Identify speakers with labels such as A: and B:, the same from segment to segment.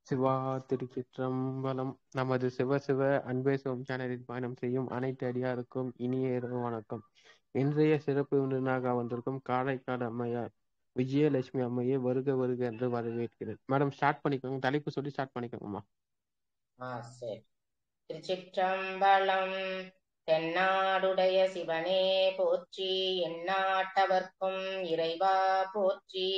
A: சிவா திருச்சிற்றம்பலம் நமது சிவ சிவ அன்பே சிவம் சேனலில் பயணம் செய்யும் அனைத்து அடியாருக்கும் இனிய இரவு வணக்கம் இன்றைய சிறப்பு விருந்தினராக வந்திருக்கும் காரைக்கால் அம்மையார் விஜயலட்சுமி அம்மையை வருக வருக என்று வரவேற்கிறேன் மேடம் ஸ்டார்ட் பண்ணிக்கோங்க தலைப்பு சொல்லி ஸ்டார்ட் பண்ணிக்கோங்கம்மா
B: ஆ சரி திருச்சிற்றம்பலம் தென்னாடுடைய சிவனே போற்றி எந்நாட்டவர்க்கும் இறைவா போற்றி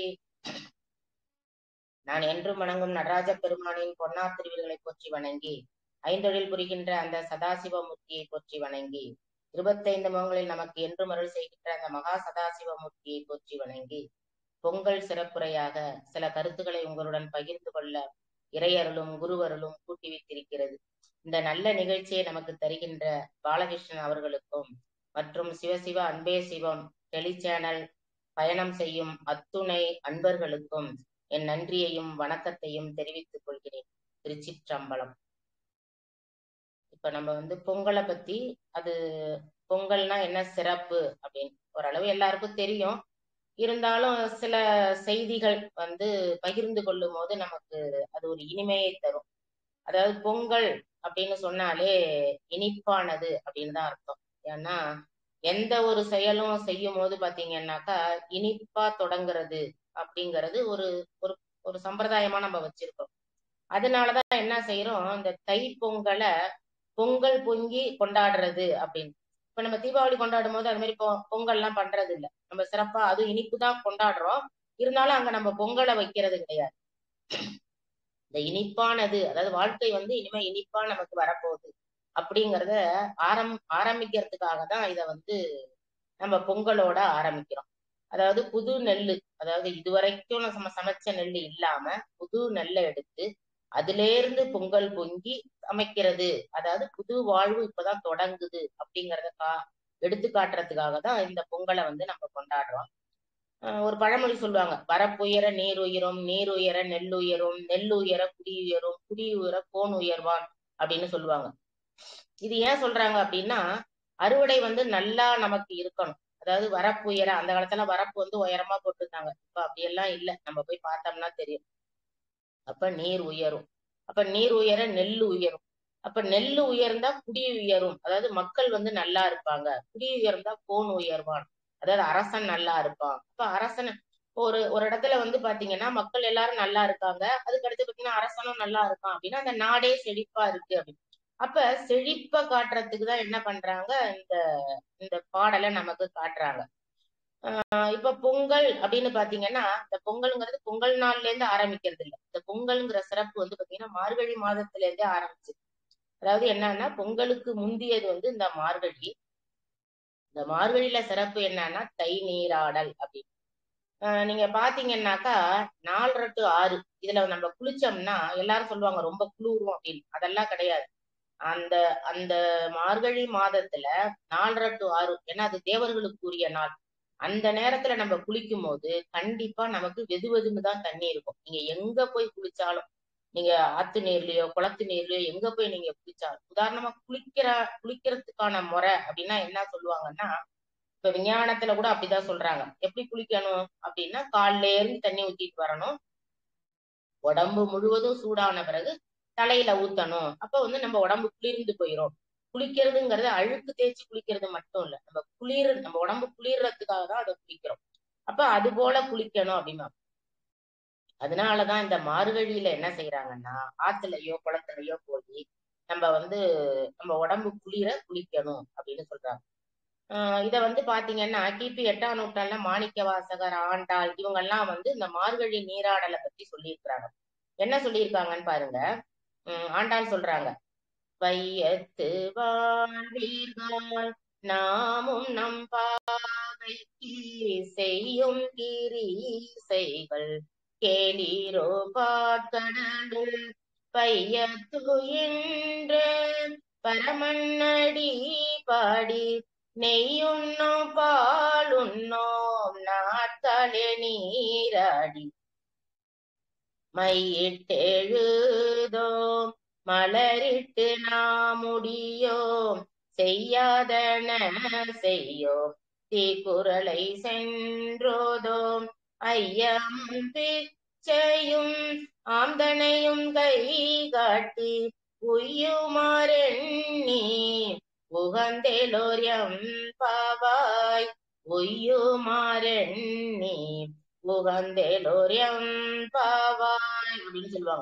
B: நான் என்றும் வணங்கும் நடராஜ பெருமானின் பொன்னார் திருவில்களை போற்றி வணங்கி ஐந்தொழில் புரிகின்ற அந்த சதாசிவமூர்த்தியை போற்றி வணங்கி இருபத்தைந்து முகங்களில் நமக்கு என்றும் அருள் செய்கின்ற அந்த மகா சதாசிவமூர்த்தியை போற்றி வணங்கி பொங்கல் சிறப்புரையாக சில கருத்துக்களை உங்களுடன் பகிர்ந்து கொள்ள இறையருளும் குருவருளும் கூட்டி வைத்திருக்கிறது இந்த நல்ல நிகழ்ச்சியை நமக்கு தருகின்ற பாலகிருஷ்ணன் அவர்களுக்கும் மற்றும் சிவசிவ அன்பே சிவம் டெலி சேனல் பயணம் செய்யும் அத்துணை அன்பர்களுக்கும் என் நன்றியையும் வணக்கத்தையும் தெரிவித்துக் கொள்கிறேன் திருச்சிற்றம்பலம் இப்ப நம்ம வந்து பொங்கலை பத்தி அது பொங்கல்னா என்ன சிறப்பு அப்படின்னு ஓரளவு எல்லாருக்கும் தெரியும் இருந்தாலும் சில செய்திகள் வந்து பகிர்ந்து கொள்ளும் போது நமக்கு அது ஒரு இனிமையை தரும் அதாவது பொங்கல் அப்படின்னு சொன்னாலே இனிப்பானது அப்படின்னு தான் அர்த்தம் ஏன்னா எந்த ஒரு செயலும் செய்யும் போது பாத்தீங்கன்னாக்கா இனிப்பா தொடங்குறது அப்படிங்கிறது ஒரு ஒரு ஒரு சம்பிரதாயமா நம்ம வச்சிருக்கோம் அதனாலதான் என்ன செய்யறோம் இந்த தை பொங்கலை பொங்கல் பொங்கி கொண்டாடுறது அப்படின்னு இப்ப நம்ம தீபாவளி கொண்டாடும் போது அது மாதிரி பொ பொங்கல் எல்லாம் பண்றது இல்ல நம்ம சிறப்பா அதுவும் இனிப்பு தான் கொண்டாடுறோம் இருந்தாலும் அங்க நம்ம பொங்கலை வைக்கிறது கிடையாது இந்த இனிப்பானது அதாவது வாழ்க்கை வந்து இனிமே இனிப்பா நமக்கு வரப்போகுது அப்படிங்கிறத ஆரம் ஆரம்பிக்கிறதுக்காக தான் இத வந்து நம்ம பொங்கலோட ஆரம்பிக்கிறோம் அதாவது புது நெல்லு அதாவது இதுவரைக்கும் நம்ம சமைச்ச நெல் இல்லாம புது நெல்லை எடுத்து அதுல இருந்து பொங்கல் பொங்கி சமைக்கிறது அதாவது புது வாழ்வு இப்பதான் தொடங்குது அப்படிங்கறத கா எடுத்து காட்டுறதுக்காக தான் இந்த பொங்கலை வந்து நம்ம கொண்டாடுறோம் ஒரு பழமொழி சொல்லுவாங்க வரப்புயர நீர் உயரும் நீர் உயர நெல் உயரும் நெல் உயர குடி உயரும் குடி உயர கோன் உயர்வான் அப்படின்னு சொல்லுவாங்க இது ஏன் சொல்றாங்க அப்படின்னா அறுவடை வந்து நல்லா நமக்கு இருக்கணும் அதாவது வரப்பு உயர அந்த காலத்துல வரப்பு வந்து உயரமா போட்டிருந்தாங்க இப்ப அப்படியெல்லாம் இல்லை நம்ம போய் பார்த்தோம்னா தெரியும் அப்ப நீர் உயரும் அப்ப நீர் உயர நெல் உயரும் அப்ப நெல் உயர்ந்தா குடி உயரும் அதாவது மக்கள் வந்து நல்லா இருப்பாங்க குடி உயர்ந்தா கோன் உயர்வான் அதாவது அரசன் நல்லா இருப்பான் அப்ப அரசன் ஒரு ஒரு இடத்துல வந்து பாத்தீங்கன்னா மக்கள் எல்லாரும் நல்லா இருக்காங்க அதுக்கு அடுத்து பாத்தீங்கன்னா அரசனும் நல்லா இருக்கான் அப்படின்னா அந்த நாடே செழிப்பா இருக்கு அப்படின்னு அப்ப செழிப்ப காட்டுறதுக்கு தான் என்ன பண்றாங்க இந்த இந்த பாடலை நமக்கு காட்டுறாங்க ஆஹ் இப்ப பொங்கல் அப்படின்னு பாத்தீங்கன்னா இந்த பொங்கல்ங்கிறது பொங்கல் நாள்ல இருந்து ஆரம்பிக்கிறது இல்லை இந்த பொங்கல்ங்கிற சிறப்பு வந்து பாத்தீங்கன்னா மார்கழி மாதத்துல இருந்தே ஆரம்பிச்சு அதாவது என்னன்னா பொங்கலுக்கு முந்தியது வந்து இந்த மார்கழி இந்த மார்கழியில சிறப்பு என்னன்னா தை நீராடல் அப்படின்னு நீங்க பாத்தீங்கன்னாக்கா நாலரை டு ஆறு இதுல நம்ம குளிச்சோம்னா எல்லாரும் சொல்லுவாங்க ரொம்ப குளிரும் அப்படின்னு அதெல்லாம் கிடையாது அந்த அந்த மார்கழி மாதத்துல நாலரை டு ஆறு ஏன்னா அது தேவர்களுக்கு உரிய நாள் அந்த நேரத்துல நம்ம குளிக்கும் போது கண்டிப்பா நமக்கு வெது வெதுன்னு தான் தண்ணி இருக்கும் நீங்க எங்க போய் குளிச்சாலும் நீங்க ஆத்து நீர்லயோ குளத்து நீர்லயோ எங்க போய் நீங்க குளிச்சாலும் உதாரணமா குளிக்கிற குளிக்கிறதுக்கான முறை அப்படின்னா என்ன சொல்லுவாங்கன்னா இப்ப விஞ்ஞானத்துல கூட அப்படிதான் சொல்றாங்க எப்படி குளிக்கணும் அப்படின்னா காலில இருந்து தண்ணி ஊத்திட்டு வரணும் உடம்பு முழுவதும் சூடான பிறகு தலையில ஊத்தணும் அப்ப வந்து நம்ம உடம்பு குளிர்ந்து போயிரும் குளிக்கிறதுங்கிறது அழுக்கு தேய்ச்சி குளிக்கிறது மட்டும் இல்ல நம்ம குளிர் நம்ம உடம்பு குளிர்றதுக்காக தான் அதை குளிக்கிறோம் அப்ப அது போல குளிக்கணும் அப்படின்னா அதனாலதான் இந்த மார்கழியில என்ன செய்யறாங்கன்னா ஆத்துலயோ குளத்துலயோ போய் நம்ம வந்து நம்ம உடம்பு குளிர குளிக்கணும் அப்படின்னு சொல்றாங்க ஆஹ் இத வந்து பாத்தீங்கன்னா கிபி எட்டாம் நூற்றாண்டுல மாணிக்க வாசகர் ஆண்டாள் இவங்க எல்லாம் வந்து இந்த மார்கழி நீராடலை பத்தி சொல்லியிருக்கிறாங்க என்ன சொல்லியிருக்காங்கன்னு பாருங்க உம் ஆண்டாள் சொல்றாங்க வையத்து வாழ்வீர்கள் நாமும் நம் பாவைக்கு செய்யும் கிரீசைகள் கேளீரோ பாட்கடலில் பையத்துயின்று பரமன்னடி பாடி நெய்யுண்ணோம் பாலுண்ணோம் நாட்களே நீராடி மையிட்டெழுதோம் மலரிட்டு நாம் முடியோம் செய்யாதன செய்யோம் தீக்குறளை சென்றோதோம் ஐயம் பிச்சையும் ஆந்தனையும் கை காட்டி உய்யுமாறெண்ணி உகந்தேலோரியம் பாவாய் உய்யுமாறெண்ணி உகந்தேலோரியம் பாவாய் அப்படின்னு சொல்லுவாங்க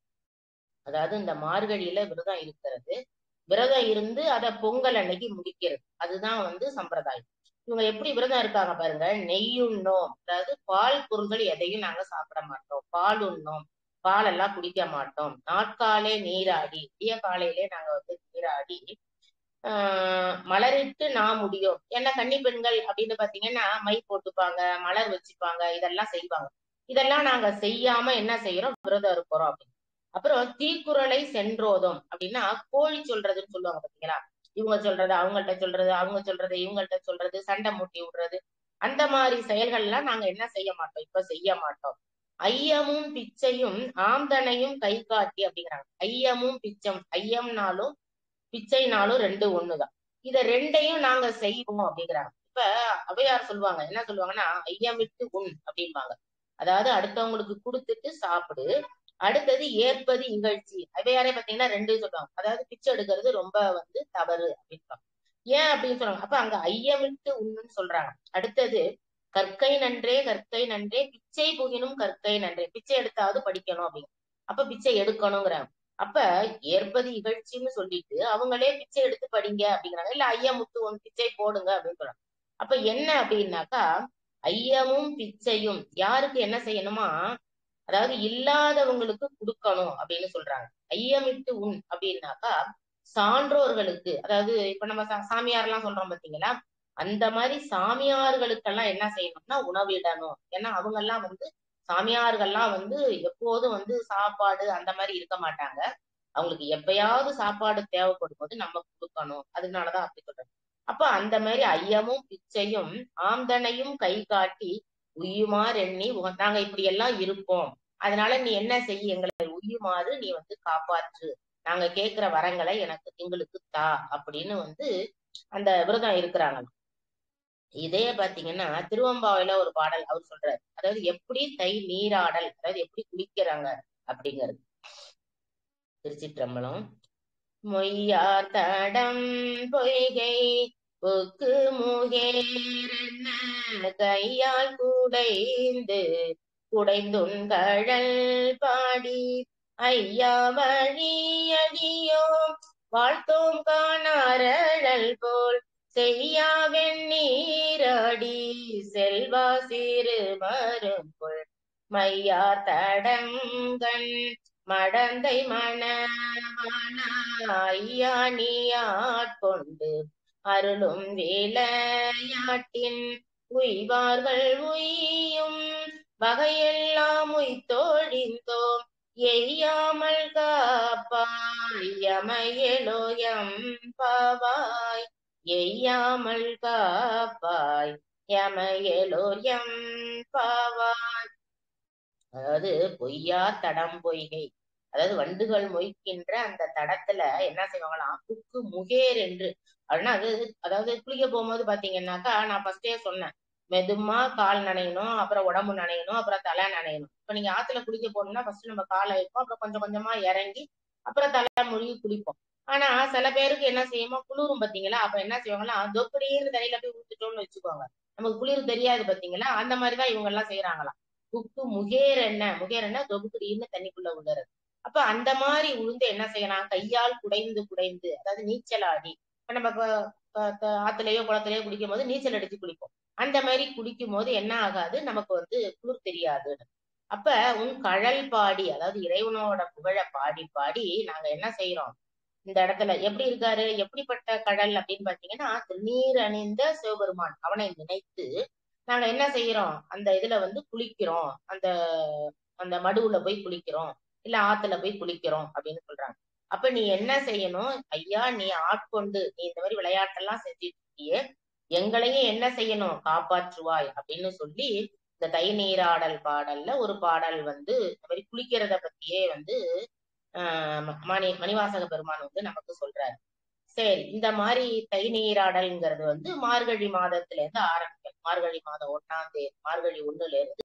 B: அதாவது இந்த மார்கழியில விரதம் இருக்கிறது விரதம் இருந்து அத பொங்கல் அன்னைக்கு முடிக்கிறது அதுதான் வந்து சம்பிரதாயம் இவங்க எப்படி விரதம் இருக்காங்க பாருங்க நெய்யுண்ணோம் அதாவது பால் பொருள்கள் எதையும் நாங்க சாப்பிட மாட்டோம் பால் உண்ணோம் பால் எல்லாம் குடிக்க மாட்டோம் நாட்காலே நீராடி விடிய காலையிலே நாங்க வந்து நீராடி ஆஹ் மலரிட்டு நான் முடியும் ஏன்னா கன்னி பெண்கள் அப்படின்னு பாத்தீங்கன்னா மை போட்டுப்பாங்க மலர் வச்சுப்பாங்க இதெல்லாம் செய்வாங்க இதெல்லாம் நாங்க செய்யாம என்ன செய்யறோம் விரதம் இருக்கிறோம் அப்படின்னு அப்புறம் தீக்குறளை சென்றோதும் அப்படின்னா கோழி சொல்றதுன்னு சொல்லுவாங்க பாத்தீங்களா இவங்க சொல்றது அவங்கள்ட்ட சொல்றது அவங்க சொல்றது இவங்கள்ட்ட சொல்றது சண்டை மூட்டி விடுறது அந்த மாதிரி செயல்கள் எல்லாம் நாங்க என்ன செய்ய மாட்டோம் இப்ப செய்ய மாட்டோம் ஐயமும் பிச்சையும் ஆந்தனையும் கை காட்டி அப்படிங்கிறாங்க ஐயமும் பிச்சம் ஐயம்னாலும் பிச்சைனாலும் ரெண்டு ஒண்ணுதான் இத ரெண்டையும் நாங்க செய்வோம் அப்படிங்கிறாங்க இப்ப அவையார் சொல்லுவாங்க என்ன சொல்லுவாங்கன்னா ஐயமிட்டு உண் அப்படிம்பாங்க அதாவது அடுத்தவங்களுக்கு கொடுத்துட்டு சாப்பிடு அடுத்தது ஏற்பது இகழ்ச்சி அவையாரே பாத்தீங்கன்னா ரெண்டு சொல்லுவாங்க அதாவது பிச்சை எடுக்கிறது ரொம்ப வந்து தவறு அப்படின்னு ஏன் அப்படின்னு சொல்றாங்க அப்ப அங்க ஐயமிட்டு உண்ணுன்னு சொல்றாங்க அடுத்தது கற்கை நன்றே கற்கை நன்றே பிச்சை புகினும் கற்கை நன்றே பிச்சை எடுத்தாவது படிக்கணும் அப்படின்னு அப்ப பிச்சை எடுக்கணுங்கிறாங்க அப்ப ஏற்பது இகழ்ச்சின்னு சொல்லிட்டு அவங்களே பிச்சை எடுத்து படிங்க அப்படிங்கிறாங்க இல்ல ஐயா முத்து ஒன் பிச்சை போடுங்க அப்படின்னு சொல்றாங்க அப்ப என்ன அப்படின்னாக்கா ஐயமும் பிச்சையும் யாருக்கு என்ன செய்யணுமா அதாவது இல்லாதவங்களுக்கு கொடுக்கணும் அப்படின்னு சொல்றாங்க ஐயமிட்டு உண் அப்படின்னாக்கா சான்றோர்களுக்கு அதாவது இப்ப நம்ம சாமியார் எல்லாம் சொல்றோம் பாத்தீங்களா அந்த மாதிரி சாமியார்களுக்கெல்லாம் என்ன செய்யணும்னா உணவிடணும் ஏன்னா அவங்க எல்லாம் வந்து சாமியார்கள்லாம் வந்து எப்போதும் வந்து சாப்பாடு அந்த மாதிரி இருக்க மாட்டாங்க அவங்களுக்கு எப்பயாவது சாப்பாடு தேவைப்படும் போது நம்ம கொடுக்கணும் அதனாலதான் அப்படி சொல்றேன் அப்ப அந்த மாதிரி ஐயமும் பிச்சையும் ஆம்தனையும் கை காட்டி உய்யுமாறு எண்ணி நாங்க இப்படி எல்லாம் இருப்போம் அதனால நீ என்ன செய்ய எங்களை உய்யுமாறு நீ வந்து காப்பாற்று நாங்க கேட்கிற வரங்களை எனக்கு எங்களுக்கு தா அப்படின்னு வந்து அந்த விரதம் இருக்கிறாங்க இதே பாத்தீங்கன்னா திருவம்பாவையில ஒரு பாடல் அவர் சொல்றாரு அதாவது எப்படி தை நீராடல் அதாவது எப்படி குளிக்கிறாங்க அப்படிங்கிறது திருச்சிற்றம்பலம் மொய்யார் தடம் பொய்கை பொக்கு முகேரென்ன கையால் குடைந்து குடைந்துன் கழல் பாடி ஐயா வழியடியோ வாழ்த்தோம் காணாரழல் போல் செய்யா வெண்ணீராடி செல்வா சிறு மருங்குள் மையா தடங்கன் மடந்தை மணவனாய்யா நீ ஆட்கொண்டு அருளும் வேலையாட்டின் உய்வார்கள் உய்யும் வகையெல்லாம் உய்தோழிந்தோம் எய்யாமல் காப்பாய் யமையலோயம் பாவாய் எய்யாமல் காப்பாய் யமையலோயம் பாவாய் அதாவது பொய்யா தடம் பொய்கை அதாவது வண்டுகள் மொய்க்கின்ற அந்த தடத்துல என்ன செய்வாங்களாம் புக்கு முகேர் என்று அப்படின்னா அது அதாவது குளிக்க போகும்போது பாத்தீங்கன்னாக்கா நான் ஃபர்ஸ்டே சொன்னேன் மெதுமா கால் நனையணும் அப்புறம் உடம்பு நனையணும் அப்புறம் தலை நனையணும் இப்ப நீங்க ஆத்துல குளிக்க போகணும்னா ஃபர்ஸ்ட் நம்ம காலை வைப்போம் அப்புறம் கொஞ்சம் கொஞ்சமா இறங்கி அப்புறம் தலை முழுகி குளிப்போம் ஆனா சில பேருக்கு என்ன செய்யுமோ குளிரும் பாத்தீங்களா அப்ப என்ன செய்வாங்களா தொப்படின்னு தண்ணியில போய் ஊத்துட்டோம்னு வச்சுக்கோங்க நமக்கு குளிர் தெரியாது பாத்தீங்களா அந்த மாதிரிதான் இவங்க எல்லாம் செய்யறாங்களாம் புக்கு முகேர் என்ன முகேர் என்ன தொகுக்குடின்னு தண்ணிக்குள்ள விழுறது அப்ப அந்த மாதிரி உளுந்து என்ன செய்யலாம் கையால் குடைந்து குடைந்து அதாவது நீச்சல் ஆடி இப்ப நம்ம ஆத்துலயோ குளத்திலயோ குளிக்கும் போது நீச்சல் அடிச்சு குளிப்போம் அந்த மாதிரி குளிக்கும் போது என்ன ஆகாது நமக்கு வந்து குளிர் தெரியாது அப்ப உன் கழல் பாடி அதாவது இறைவனோட புகழ பாடி பாடி நாங்க என்ன செய்யறோம் இந்த இடத்துல எப்படி இருக்காரு எப்படிப்பட்ட கடல் அப்படின்னு பாத்தீங்கன்னா திருநீர் அணிந்த சிவபெருமான் அவனை நினைத்து நாங்க என்ன செய்யறோம் அந்த இதுல வந்து குளிக்கிறோம் அந்த அந்த மடுவுல போய் குளிக்கிறோம் இல்ல ஆத்துல போய் குளிக்கிறோம் அப்படின்னு சொல்றாங்க அப்ப நீ என்ன செய்யணும் ஐயா நீ ஆட்கொண்டு நீ இந்த மாதிரி விளையாட்டெல்லாம் செஞ்சுட்டு இருக்கியே எங்களையும் என்ன செய்யணும் காப்பாற்றுவாய் அப்படின்னு சொல்லி இந்த தை நீராடல் பாடல்ல ஒரு பாடல் வந்து இந்த மாதிரி குளிக்கிறத பத்தியே வந்து ஆஹ் மணி மணிவாசக பெருமான் வந்து நமக்கு சொல்றாரு சரி இந்த மாதிரி தை நீராடல்ங்கிறது வந்து மார்கழி மாதத்துல இருந்து ஆரம்பிக்கும் மார்கழி மாதம் ஒன்னாம் தேதி மார்கழி ஒண்ணுல இருந்து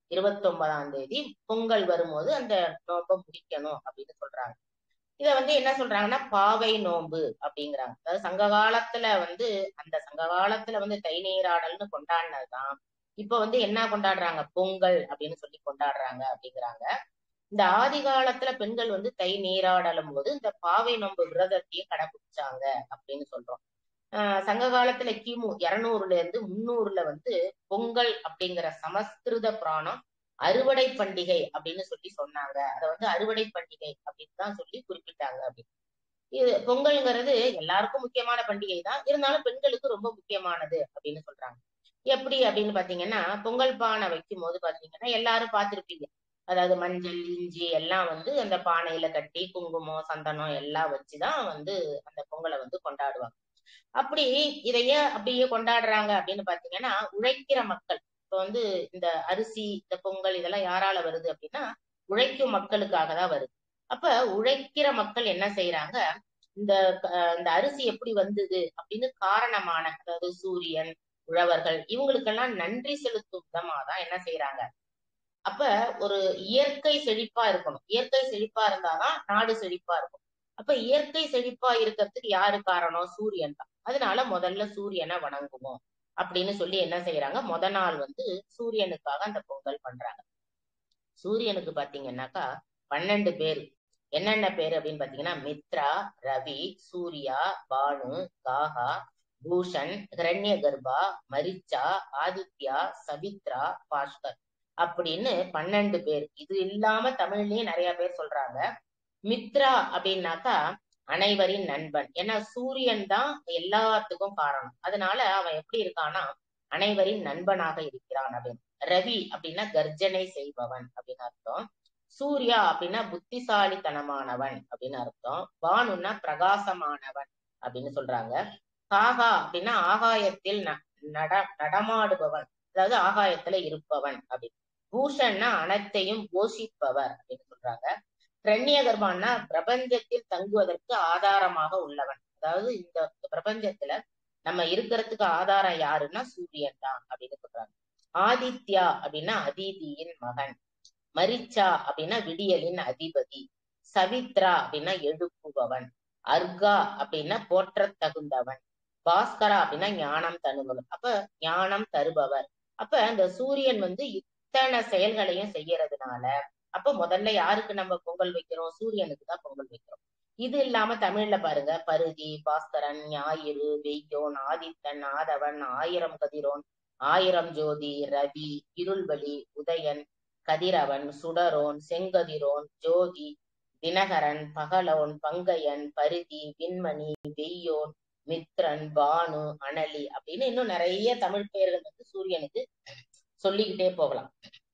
B: இருபத்தி ஒன்பதாம் தேதி பொங்கல் வரும்போது அந்த நோன்பை முடிக்கணும் அப்படின்னு சொல்றாங்க இத வந்து என்ன சொல்றாங்கன்னா பாவை நோன்பு அப்படிங்கிறாங்க அதாவது சங்க காலத்துல வந்து அந்த சங்க காலத்துல வந்து தை நீராடல்னு கொண்டாடினதுதான் இப்ப வந்து என்ன கொண்டாடுறாங்க பொங்கல் அப்படின்னு சொல்லி கொண்டாடுறாங்க அப்படிங்கிறாங்க இந்த ஆதி காலத்துல பெண்கள் வந்து தை நீராடலும் போது இந்த பாவை நோன்பு விரதத்தையே கடைபிடிச்சாங்க அப்படின்னு சொல்றோம் ஆஹ் சங்க காலத்துல கிமு இருநூறுல இருந்து முன்னூறுல வந்து பொங்கல் அப்படிங்கிற சமஸ்கிருத புராணம் அறுவடை பண்டிகை அப்படின்னு சொல்லி சொன்னாங்க அதை வந்து அறுவடை பண்டிகை அப்படின்னு தான் சொல்லி குறிப்பிட்டாங்க அப்படின்னு இது பொங்கல்ங்கிறது எல்லாருக்கும் முக்கியமான பண்டிகை தான் இருந்தாலும் பெண்களுக்கு ரொம்ப முக்கியமானது அப்படின்னு சொல்றாங்க எப்படி அப்படின்னு பாத்தீங்கன்னா பொங்கல் பானை வைக்கும் போது பாத்தீங்கன்னா எல்லாரும் பார்த்திருப்பீங்க அதாவது மஞ்சள் இஞ்சி எல்லாம் வந்து அந்த பானையில கட்டி குங்குமம் சந்தனம் எல்லாம் வச்சுதான் வந்து அந்த பொங்கலை வந்து கொண்டாடுவாங்க அப்படி இதைய அப்படியே கொண்டாடுறாங்க அப்படின்னு பாத்தீங்கன்னா உழைக்கிற மக்கள் இப்ப வந்து இந்த அரிசி இந்த பொங்கல் இதெல்லாம் யாரால வருது அப்படின்னா உழைக்கும் மக்களுக்காக தான் வருது அப்ப உழைக்கிற மக்கள் என்ன செய்யறாங்க இந்த இந்த அரிசி எப்படி வந்தது அப்படின்னு காரணமான அதாவது சூரியன் உழவர்கள் இவங்களுக்கெல்லாம் நன்றி செலுத்தும் விதமா தான் என்ன செய்யறாங்க அப்ப ஒரு இயற்கை செழிப்பா இருக்கணும் இயற்கை செழிப்பா இருந்தாதான் நாடு செழிப்பா இருக்கும் அப்ப இயற்கை செழிப்பா இருக்கிறதுக்கு யாரு காரணம் சூரியன் தான் அதனால முதல்ல சூரியனை வணங்குவோம் அப்படின்னு சொல்லி என்ன செய்யறாங்க முத நாள் வந்து சூரியனுக்காக அந்த பொங்கல் பண்றாங்க சூரியனுக்கு பாத்தீங்கன்னாக்கா பன்னெண்டு பேர் என்னென்ன பேர் அப்படின்னு பாத்தீங்கன்னா மித்ரா ரவி சூர்யா பானு காகா பூஷன் ஹிரண்ய கர்ப்பா மரிச்சா ஆதித்யா சவித்ரா பாஸ்கர் அப்படின்னு பன்னெண்டு பேர் இது இல்லாம தமிழ்லயும் நிறைய பேர் சொல்றாங்க மித்ரா அப்படின்னாக்கா அனைவரின் நண்பன் ஏன்னா சூரியன் தான் எல்லாத்துக்கும் காரணம் அதனால அவன் எப்படி இருக்கான்னா அனைவரின் நண்பனாக இருக்கிறான் அப்படின்னு ரவி அப்படின்னா கர்ஜனை செய்பவன் அப்படின்னு அர்த்தம் சூர்யா அப்படின்னா புத்திசாலித்தனமானவன் அப்படின்னு அர்த்தம் பானுன்னா பிரகாசமானவன் அப்படின்னு சொல்றாங்க காகா அப்படின்னா ஆகாயத்தில் நட நடமாடுபவன் அதாவது ஆகாயத்துல இருப்பவன் அப்படின்னு பூஷன்னா அனைத்தையும் போஷிப்பவர் அப்படின்னு சொல்றாங்க ரண்ய கர்ப்பான்னா பிரபஞ்சத்தில் தங்குவதற்கு ஆதாரமாக உள்ளவன் அதாவது இந்த பிரபஞ்சத்துல நம்ம இருக்கிறதுக்கு ஆதாரம் யாருன்னா சூரியன் தான் அப்படின்னு சொல்றாங்க ஆதித்யா அப்படின்னா அதிதியின் மகன் மரிச்சா அப்படின்னா விடியலின் அதிபதி சவித்ரா அப்படின்னா எழுப்புபவன் அர்கா அப்படின்னா போற்ற தகுந்தவன் பாஸ்கரா அப்படின்னா ஞானம் தருபவர் அப்ப ஞானம் தருபவர் அப்ப இந்த சூரியன் வந்து இத்தனை செயல்களையும் செய்யறதுனால அப்ப முதல்ல யாருக்கு நம்ம பொங்கல் வைக்கிறோம் சூரியனுக்கு தான் பொங்கல் வைக்கிறோம் இது இல்லாம தமிழ்ல பாருங்க பருதி பாஸ்கரன் ஞாயிறு வெய்யோன் ஆதித்தன் ஆதவன் ஆயிரம் கதிரோன் ஆயிரம் ஜோதி ரவி இருள்வழி உதயன் கதிரவன் சுடரோன் செங்கதிரோன் ஜோதி தினகரன் பகலோன் பங்கையன் பருதி விண்மணி வெய்யோன் மித்ரன் பானு அனலி அப்படின்னு இன்னும் நிறைய தமிழ் பெயர்கள் வந்து சூரியனுக்கு சொல்லிக்கிட்டே போகலாம்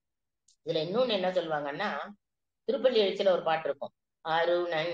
B: இதுல இன்னொன்னு என்ன சொல்லுவாங்கன்னா திருப்பள்ளி எழுச்சியில ஒரு பாட்டு இருக்கும் அருணன்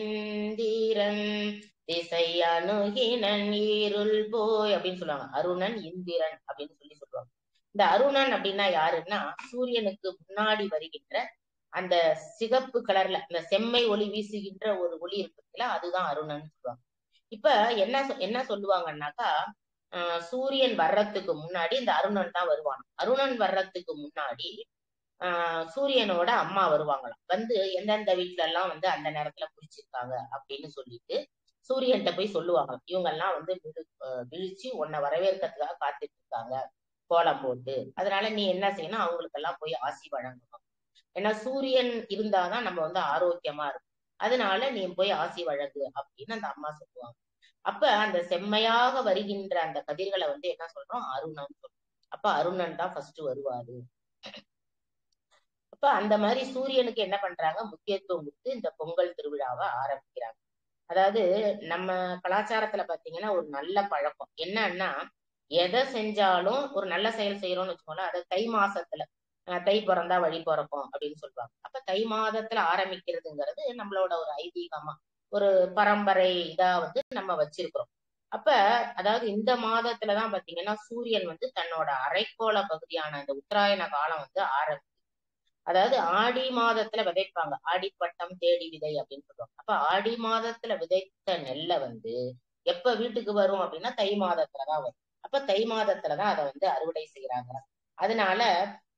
B: எந்திரன் திசை அணுகினன் இருள் போய் அப்படின்னு சொல்லுவாங்க அருணன் இந்திரன் அப்படின்னு சொல்லி சொல்லுவாங்க இந்த அருணன் அப்படின்னா யாருன்னா சூரியனுக்கு முன்னாடி வருகின்ற அந்த சிகப்பு கலர்ல அந்த செம்மை ஒளி வீசுகின்ற ஒரு ஒளி இருக்குல்ல அதுதான் அருணன் சொல்லுவாங்க இப்ப என்ன என்ன சொல்லுவாங்கன்னாக்கா ஆஹ் சூரியன் வர்றதுக்கு முன்னாடி இந்த அருணன் தான் வருவான் அருணன் வர்றதுக்கு முன்னாடி ஆஹ் சூரியனோட அம்மா வருவாங்களாம் வந்து எந்தெந்த வீட்டுல எல்லாம் வந்து அந்த நேரத்துல குளிச்சிருக்காங்க அப்படின்னு சொல்லிட்டு சூரியன்கிட்ட போய் சொல்லுவாங்க இவங்க எல்லாம் வந்து விழு விழிச்சு உன்னை வரவேற்கிறதுக்காக காத்துட்டு இருக்காங்க கோலம் போட்டு அதனால நீ என்ன செய்யணும் அவங்களுக்கெல்லாம் போய் ஆசி வழங்கணும் ஏன்னா சூரியன் இருந்தாதான் நம்ம வந்து ஆரோக்கியமா இருக்கும் அதனால நீ போய் ஆசி வழங்கு அப்படின்னு அந்த அம்மா சொல்லுவாங்க அப்ப அந்த செம்மையாக வருகின்ற அந்த கதிர்களை வந்து என்ன சொல்றோம் அருணன் சொல்றோம் அப்ப அருணன் தான் ஃபர்ஸ்ட் வருவாரு அப்ப அந்த மாதிரி சூரியனுக்கு என்ன பண்றாங்க முக்கியத்துவம் கொடுத்து இந்த பொங்கல் திருவிழாவை ஆரம்பிக்கிறாங்க அதாவது நம்ம கலாச்சாரத்துல பாத்தீங்கன்னா ஒரு நல்ல பழக்கம் என்னன்னா எதை செஞ்சாலும் ஒரு நல்ல செயல் செய்யறோம்னு வச்சுக்கோங்களேன் அதை தை மாசத்துல தை பிறந்தா வழி பிறக்கும் அப்படின்னு சொல்லுவாங்க அப்ப தை மாதத்துல ஆரம்பிக்கிறதுங்கிறது நம்மளோட ஒரு ஐதீகமா ஒரு பரம்பரை இதா வந்து நம்ம வச்சிருக்கிறோம் அப்ப அதாவது இந்த மாதத்துலதான் பாத்தீங்கன்னா சூரியன் வந்து தன்னோட அரைக்கோள பகுதியான அந்த உத்தராயண காலம் வந்து ஆரம்பிச்சு அதாவது ஆடி மாதத்துல விதைப்பாங்க ஆடிப்பட்டம் தேடி விதை அப்படின்னு சொல்லுவாங்க அப்ப ஆடி மாதத்துல விதைத்த நெல்லை வந்து எப்ப வீட்டுக்கு வரும் அப்படின்னா தை மாதத்துலதான் வரும் அப்ப தை மாதத்துலதான் அதை வந்து அறுவடை செய்யறாங்க அதனால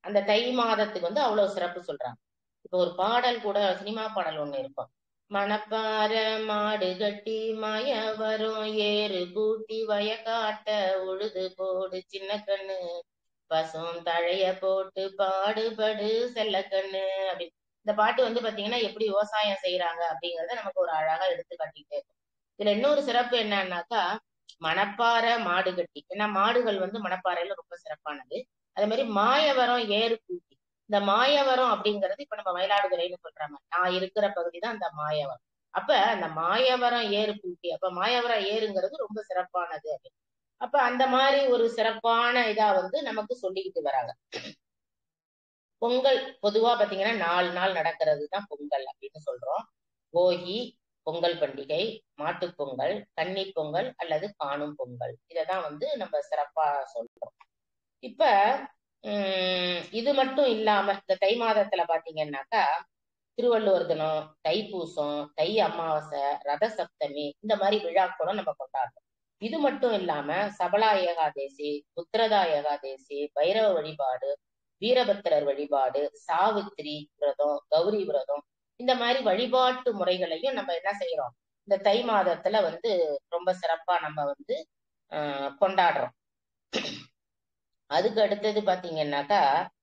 B: அந்த தை மாதத்துக்கு வந்து அவ்வளவு சிறப்பு சொல்றாங்க இப்போ ஒரு பாடல் கூட சினிமா பாடல் ஒண்ணு இருக்கும் மணப்பாற மாடு கட்டி மய வரும் ஏறு பூட்டி வய காட்ட உழுது போடு சின்ன கண்ணு பசும் தழைய போட்டு பாடுபடு செல்ல கண்ணு அப்படின்னு இந்த பாட்டு வந்து பாத்தீங்கன்னா எப்படி விவசாயம் செய்யறாங்க அப்படிங்கறத நமக்கு ஒரு அழகா எடுத்து காட்டிட்டே இருக்கும் இதுல இன்னொரு சிறப்பு என்னன்னாக்கா மணப்பாறை மாடு கட்டி ஏன்னா மாடுகள் வந்து மணப்பாறையில ரொம்ப சிறப்பானது அதே மாதிரி மாயவரம் ஏறு பூட்டி இந்த மாயவரம் அப்படிங்கிறது இப்ப நம்ம மயிலாடுதுறைன்னு சொல்றாங்க நான் இருக்கிற பகுதி தான் அந்த மாயவரம் அப்ப அந்த மாயவரம் ஏறு பூட்டி அப்ப மாயவரம் ஏறுங்கிறது ரொம்ப சிறப்பானது அப்படின்னு அப்ப அந்த மாதிரி ஒரு சிறப்பான இதா வந்து நமக்கு சொல்லிக்கிட்டு வராங்க பொங்கல் பொதுவா பாத்தீங்கன்னா நாலு நாள் நடக்கிறது தான் பொங்கல் அப்படின்னு சொல்றோம் போகி பொங்கல் பண்டிகை மாட்டுப் பொங்கல் கன்னி பொங்கல் அல்லது காணும் பொங்கல் இததான் வந்து நம்ம சிறப்பா சொல்றோம் இப்ப உம் இது மட்டும் இல்லாம இந்த தை மாதத்துல பாத்தீங்கன்னாக்கா திருவள்ளுவர் தினம் தைப்பூசம் தை அமாவாசை ரத சப்தமி இந்த மாதிரி விழாக்களும் நம்ம கொண்டாடுறோம் இது மட்டும் இல்லாம சபலா ஏகாதேசி புத்திரதா ஏகாதேசி பைரவ வழிபாடு வீரபத்திரர் வழிபாடு சாவித்திரி விரதம் கௌரி விரதம் இந்த மாதிரி வழிபாட்டு முறைகளையும் நம்ம என்ன செய்யறோம் இந்த தை மாதத்துல வந்து ரொம்ப சிறப்பா நம்ம வந்து ஆஹ் கொண்டாடுறோம் அதுக்கு அடுத்தது பாத்தீங்கன்னாக்கா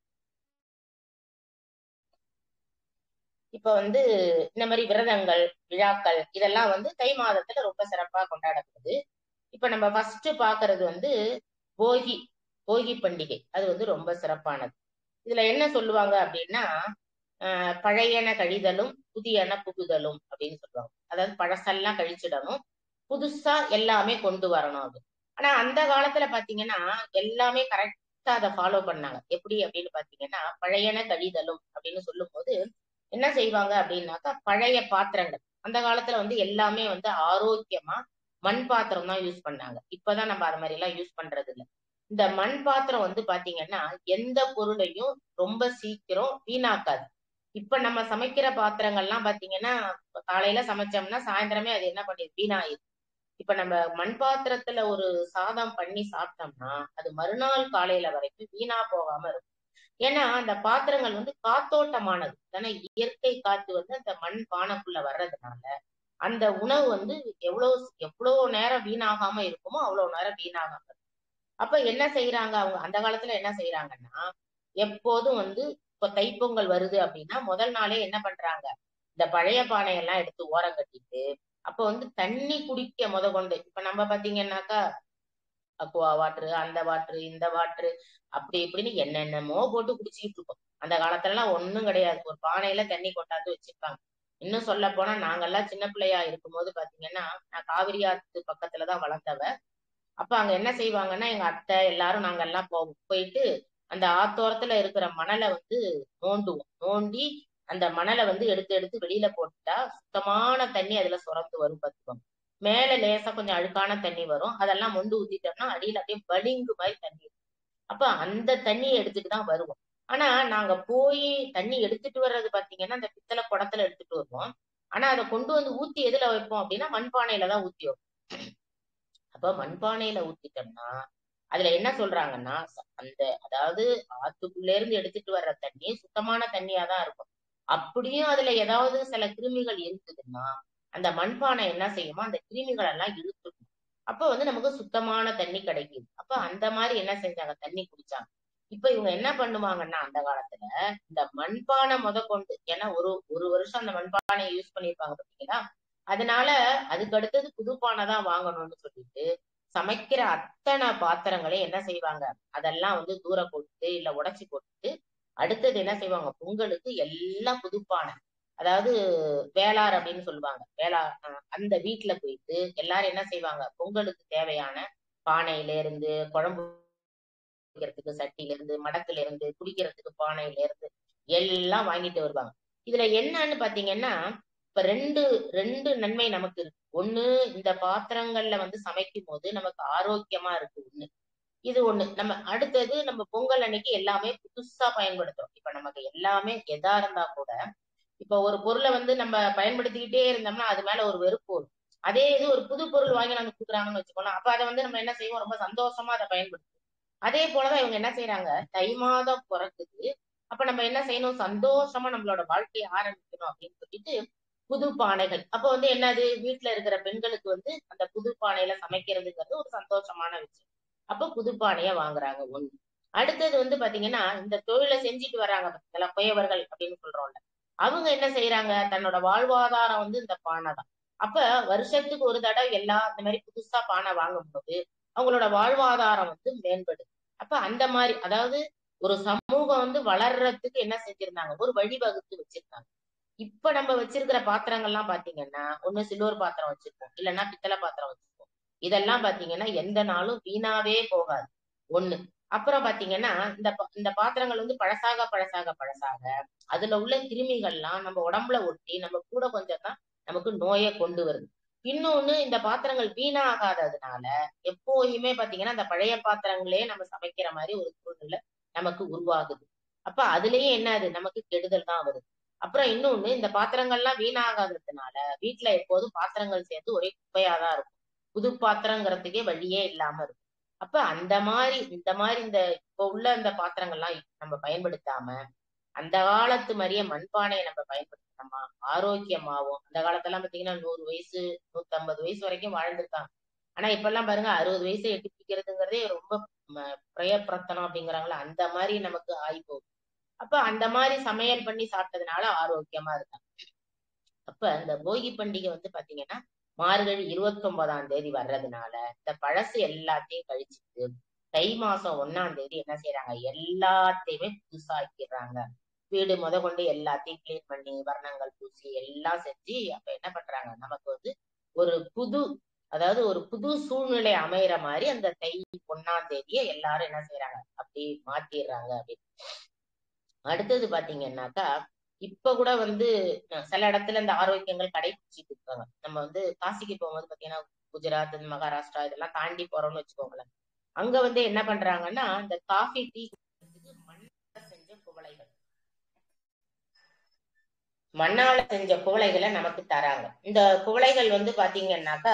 B: இப்ப வந்து இந்த மாதிரி விரதங்கள் விழாக்கள் இதெல்லாம் வந்து தை மாதத்துல ரொம்ப சிறப்பா கொண்டாடப்படுது இப்ப நம்ம ஃபர்ஸ்ட் பாக்குறது வந்து போகி போகி பண்டிகை அது வந்து ரொம்ப சிறப்பானது இதுல என்ன சொல்லுவாங்க அப்படின்னா ஆஹ் பழையன கழிதலும் புதியன புகுதலும் அப்படின்னு சொல்லுவாங்க அதாவது பழசெல்லாம் கழிச்சிடணும் புதுசா எல்லாமே கொண்டு வரணும் அது ஆனா அந்த காலத்துல பாத்தீங்கன்னா எல்லாமே கரெக்டா அதை ஃபாலோ பண்ணாங்க எப்படி அப்படின்னு பாத்தீங்கன்னா பழையன கழிதலும் அப்படின்னு சொல்லும் போது என்ன செய்வாங்க அப்படின்னாக்கா பழைய பாத்திரங்கள் அந்த காலத்துல வந்து எல்லாமே வந்து ஆரோக்கியமா மண் பாத்திரம் தான் யூஸ் பண்ணாங்க இப்பதான் நம்ம அது மாதிரி எல்லாம் யூஸ் பண்றது இல்லை இந்த மண் பாத்திரம் வந்து பாத்தீங்கன்னா எந்த பொருளையும் ரொம்ப சீக்கிரம் வீணாக்காது இப்ப நம்ம சமைக்கிற பாத்திரங்கள்லாம் பாத்தீங்கன்னா காலையில சமைச்சோம்னா சாயந்தரமே அது என்ன பண்ணிடுது வீணாயிரு இப்ப நம்ம மண் பாத்திரத்துல ஒரு சாதம் பண்ணி சாப்பிட்டோம்னா அது மறுநாள் காலையில வரைக்கும் வீணா போகாம இருக்கும் ஏன்னா அந்த பாத்திரங்கள் வந்து காத்தோட்டமானது ஏன்னா இயற்கை காத்து வந்து அந்த மண் பானைக்குள்ள வர்றதுனால அந்த உணவு வந்து எவ்வளவு எவ்வளவு நேரம் வீணாகாம இருக்குமோ அவ்வளவு நேரம் வீணாகாம இருக்கும் அப்ப என்ன செய்யறாங்க அவங்க அந்த காலத்துல என்ன செய்யறாங்கன்னா எப்போதும் வந்து இப்ப தைப்பொங்கல் வருது அப்படின்னா முதல் நாளே என்ன பண்றாங்க இந்த பழைய பானையெல்லாம் எடுத்து ஓரம் கட்டிட்டு அப்ப வந்து தண்ணி குடிக்க முத கொண்டு இப்ப நம்ம பாத்தீங்கன்னாக்கா அக்குவா வாட்ரு அந்த வாட்ரு இந்த வாட்ரு அப்படி இப்படின்னு என்னென்னமோ போட்டு குடிச்சிட்டு இருக்கோம் அந்த காலத்துல எல்லாம் ஒண்ணும் கிடையாது ஒரு பானையில தண்ணி கொண்டாந்து வச்சிருப்பாங்க இன்னும் சொல்ல போனா நாங்கெல்லாம் சின்ன பிள்ளையா இருக்கும்போது பாத்தீங்கன்னா நான் காவிரி ஆத்து பக்கத்துலதான் வளர்ந்தவ அப்ப அங்க என்ன செய்வாங்கன்னா எங்க அத்தை எல்லாரும் நாங்க எல்லாம் போ போயிட்டு அந்த ஆத்தோரத்துல இருக்கிற மணலை வந்து நோண்டுவோம் நோண்டி அந்த மணலை வந்து எடுத்து எடுத்து வெளியில போட்டுட்டா சுத்தமான தண்ணி அதுல சுரந்து வரும் பார்த்துக்கோங்க மேல லேசா கொஞ்சம் அழுக்கான தண்ணி வரும் அதெல்லாம் மொண்டு ஊத்திட்டோம்னா அடியில அப்படியே பளிங்கு மாதிரி தண்ணி அப்ப அந்த தண்ணியை எடுத்துட்டு தான் வருவோம் ஆனா நாங்க போய் தண்ணி எடுத்துட்டு வர்றது பாத்தீங்கன்னா அந்த பித்தளை குடத்துல எடுத்துட்டு வருவோம் ஆனா அதை கொண்டு வந்து ஊத்தி எதுல வைப்போம் அப்படின்னா மண்பானையில தான் ஊத்தி வைப்போம் அப்ப மண்பானையில ஊத்திட்டோம்னா அதுல என்ன சொல்றாங்கன்னா அந்த அதாவது ஆத்துக்குள்ள இருந்து எடுத்துட்டு வர்ற தண்ணி சுத்தமான தண்ணியா தான் இருக்கும் அப்படியும் அதுல ஏதாவது சில கிருமிகள் இருக்குதுன்னா அந்த மண்பானை என்ன செய்யுமோ அந்த கிருமிகள் எல்லாம் இழுத்துக்கும் அப்ப வந்து நமக்கு சுத்தமான தண்ணி கிடைக்குது அப்ப அந்த மாதிரி என்ன செஞ்சாங்க தண்ணி குடிச்சாங்க இப்ப இவங்க என்ன பண்ணுவாங்கன்னா அந்த காலத்துல இந்த மண்பானை முத கொண்டு ஏன்னா ஒரு ஒரு வருஷம் அந்த மண்பானையை யூஸ் பண்ணிருப்பாங்க பாத்தீங்களா அதனால அதுக்கு அடுத்தது புது பானை தான் வாங்கணும்னு சொல்லிட்டு சமைக்கிற அத்தனை பாத்திரங்களையும் என்ன செய்வாங்க அதெல்லாம் வந்து தூர போட்டுட்டு இல்ல உடைச்சி போட்டுட்டு அடுத்தது என்ன செய்வாங்க பொங்கலுக்கு எல்லாம் புதுப்பானை அதாவது வேளார் அப்படின்னு சொல்லுவாங்க வேளா அந்த வீட்டுல போயிட்டு எல்லாரும் என்ன செய்வாங்க பொங்கலுக்கு தேவையான பானையில இருந்து குழம்பு குடிக்கிறதுக்கு சட்டியில இருந்து மடத்துல இருந்து குடிக்கிறதுக்கு பானையில இருந்து எல்லாம் வாங்கிட்டு வருவாங்க இதுல என்னன்னு பாத்தீங்கன்னா இப்ப ரெண்டு ரெண்டு நன்மை நமக்கு இருக்கு ஒண்ணு இந்த பாத்திரங்கள்ல வந்து சமைக்கும் போது நமக்கு ஆரோக்கியமா இருக்கு ஒண்ணு இது ஒண்ணு நம்ம அடுத்தது நம்ம பொங்கல் அன்னைக்கு எல்லாமே புதுசா பயன்படுத்துறோம் இப்ப நமக்கு எல்லாமே எதா இருந்தா கூட இப்ப ஒரு பொருளை வந்து நம்ம பயன்படுத்திக்கிட்டே இருந்தோம்னா அது மேல ஒரு வெறுப்பு வரும் அதே இது ஒரு புது பொருள் வாங்கி நம்ம கொடுக்குறாங்கன்னு வச்சுக்கோங்க அப்ப அதை வந்து நம்ம என்ன செய்வோம் ரொம்ப சந்தோஷமா அதை பயன்படுத்துவோம் அதே போலதான் இவங்க என்ன செய்யறாங்க தை மாதம் பிறக்குது அப்ப நம்ம என்ன செய்யணும் சந்தோஷமா நம்மளோட வாழ்க்கையை ஆரம்பிக்கணும் அப்படின்னு சொல்லிட்டு புது பானைகள் அப்ப வந்து என்னது வீட்டுல இருக்கிற பெண்களுக்கு வந்து அந்த புது பானையில சமைக்கிறதுங்கிறது ஒரு சந்தோஷமான விஷயம் அப்ப புது பானைய வாங்குறாங்க ஒண்ணு அடுத்தது வந்து பாத்தீங்கன்னா இந்த தொழிலை செஞ்சுட்டு வராங்க பாத்தீங்களா குயவர்கள் அப்படின்னு சொல்றோம்ல அவங்க என்ன செய்யறாங்க தன்னோட வாழ்வாதாரம் வந்து இந்த பானை தான் அப்ப வருஷத்துக்கு ஒரு தடவை எல்லா இந்த மாதிரி புதுசா பானை வாங்கும்போது அவங்களோட வாழ்வாதாரம் வந்து மேம்படுது அப்ப அந்த மாதிரி அதாவது ஒரு சமூகம் வந்து வளர்றதுக்கு என்ன செஞ்சிருந்தாங்க ஒரு வழிவகுத்து வச்சிருந்தாங்க இப்ப நம்ம வச்சிருக்கிற பாத்திரங்கள்லாம் பாத்தீங்கன்னா ஒண்ணு சில்வர் பாத்திரம் வச்சிருப்போம் இல்லைன்னா பித்தளை பாத்திரம் வச்சிருப்போம் இதெல்லாம் பாத்தீங்கன்னா எந்த நாளும் வீணாவே போகாது ஒண்ணு அப்புறம் பாத்தீங்கன்னா இந்த இந்த பாத்திரங்கள் வந்து பழசாக பழசாக பழசாக அதுல உள்ள கிருமிகள்லாம் நம்ம உடம்புல ஒட்டி நம்ம கூட கொஞ்சம் தான் நமக்கு நோயை கொண்டு வருது இன்னொன்னு இந்த பாத்திரங்கள் வீணாகாததுனால எப்போயுமே பாத்தீங்கன்னா அந்த பழைய பாத்திரங்களே நம்ம சமைக்கிற மாதிரி ஒரு சூழ்நிலை நமக்கு உருவாகுது அப்ப அதுலயே என்ன அது நமக்கு கெடுதல் தான் வருது அப்புறம் இன்னொன்னு இந்த பாத்திரங்கள்லாம் வீணாகாததுனால வீட்டுல எப்போதும் பாத்திரங்கள் சேர்ந்து ஒரே குப்பையாதான் இருக்கும் புது பாத்திரங்கிறதுக்கே வழியே இல்லாம இருக்கும் அப்ப அந்த மாதிரி இந்த மாதிரி இந்த இப்ப உள்ள இந்த பாத்திரங்கள்லாம் நம்ம பயன்படுத்தாம அந்த காலத்து மாதிரியே மண்பானையை நம்ம பயன்படுத்தணுமா ஆரோக்கியமாவும் அந்த காலத்தெல்லாம் பாத்தீங்கன்னா நூறு வயசு நூத்தி ஐம்பது வயசு வரைக்கும் வாழ்ந்திருக்காங்க ஆனா இப்ப எல்லாம் பாருங்க அறுபது வயசை எட்டி பிடிக்கிறதுங்கிறதே ரொம்ப பிரயப்பிரத்தனம் அப்படிங்கிறாங்களா அந்த மாதிரி நமக்கு ஆகி போகுது அப்ப அந்த மாதிரி சமையல் பண்ணி சாப்பிட்டதுனால ஆரோக்கியமா இருக்காங்க அப்ப இந்த போகி பண்டிகை வந்து பாத்தீங்கன்னா மார்கழி இருபத்தி ஒன்பதாம் தேதி வர்றதுனால இந்த பழசு எல்லாத்தையும் கழிச்சுட்டு தை மாசம் ஒன்னாம் தேதி என்ன செய்யறாங்க எல்லாத்தையுமே புதுசாக்கிடுறாங்க வீடு முத கொண்டு எல்லாத்தையும் கிளீன் பண்ணி வர்ணங்கள் பூசி எல்லாம் செஞ்சு அப்ப என்ன பண்றாங்க நமக்கு வந்து ஒரு புது அதாவது ஒரு புது சூழ்நிலை அமையிற மாதிரி அந்த தை ஒன்னாம் தேதியை எல்லாரும் என்ன செய்யறாங்க அப்படி மாத்திடுறாங்க அப்படின்னு அடுத்தது பாத்தீங்கன்னாக்கா இப்ப கூட வந்து சில இடத்துல இந்த ஆரோக்கியங்கள் கடைபிடிச்சிட்டு இருக்காங்க நம்ம வந்து காசிக்கு போகும்போது பாத்தீங்கன்னா குஜராத் மகாராஷ்டிரா இதெல்லாம் தாண்டி போறோம்னு வச்சுக்கோங்களேன் அங்க வந்து என்ன பண்றாங்கன்னா இந்த காஃபி டீ மண்ணால செஞ்ச குவளைகள் மண்ணால செஞ்ச குவளைகளை நமக்கு தராங்க இந்த குவளைகள் வந்து பாத்தீங்கன்னாக்கா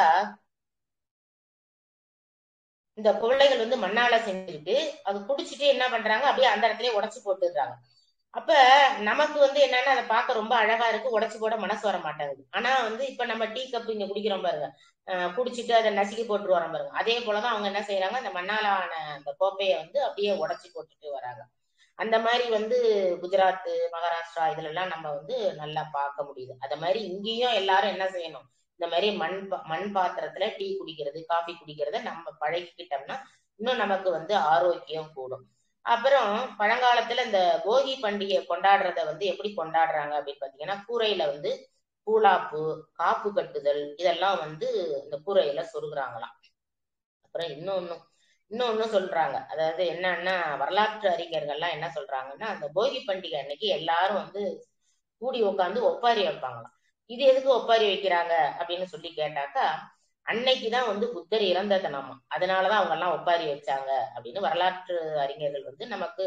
B: இந்த குவளைகள் வந்து மண்ணால செஞ்சுட்டு அது குடிச்சிட்டு என்ன பண்றாங்க அப்படியே அந்த இடத்துல உடச்சு போட்டுடுறாங்க அப்ப நமக்கு வந்து என்னன்னா அதை பார்க்க ரொம்ப அழகா இருக்கு உடச்சு போட மனசு வர மாட்டேங்குது ஆனா வந்து இப்ப நம்ம டீ கப் இங்க குடிக்கிறோம் பாருங்க குடிச்சிட்டு அதை நசுக்கி போட்டு வரோம் பாருங்க அதே போலதான் அவங்க என்ன செய்யறாங்க அந்த மண்ணாலான அந்த கோப்பையை வந்து அப்படியே உடச்சி போட்டுட்டு வராங்க அந்த மாதிரி வந்து குஜராத் மகாராஷ்டிரா இதுல எல்லாம் நம்ம வந்து நல்லா பார்க்க முடியுது அத மாதிரி இங்கேயும் எல்லாரும் என்ன செய்யணும் இந்த மாதிரி மண் மண் பாத்திரத்துல டீ குடிக்கிறது காஃபி குடிக்கிறத நம்ம பழகிக்கிட்டோம்னா இன்னும் நமக்கு வந்து ஆரோக்கியம் கூடும் அப்புறம் பழங்காலத்துல இந்த போகி பண்டிகை கொண்டாடுறத வந்து எப்படி கொண்டாடுறாங்க அப்படின்னு பாத்தீங்கன்னா கூரையில வந்து பூலாப்பு காப்பு கட்டுதல் இதெல்லாம் வந்து இந்த கூரையில சொருகுறாங்களாம் அப்புறம் இன்னொன்னு இன்னொன்னு சொல்றாங்க அதாவது என்னன்னா வரலாற்று அறிஞர்கள்லாம் என்ன சொல்றாங்கன்னா அந்த போகி பண்டிகை அன்னைக்கு எல்லாரும் வந்து கூடி உட்காந்து ஒப்பாரி வைப்பாங்களாம் இது எதுக்கு ஒப்பாரி வைக்கிறாங்க அப்படின்னு சொல்லி கேட்டாக்கா அன்னைக்குதான் வந்து புத்தர் இறந்த தினமா அதனாலதான் அவங்க எல்லாம் ஒப்பாரி வச்சாங்க அப்படின்னு வரலாற்று அறிஞர்கள் வந்து நமக்கு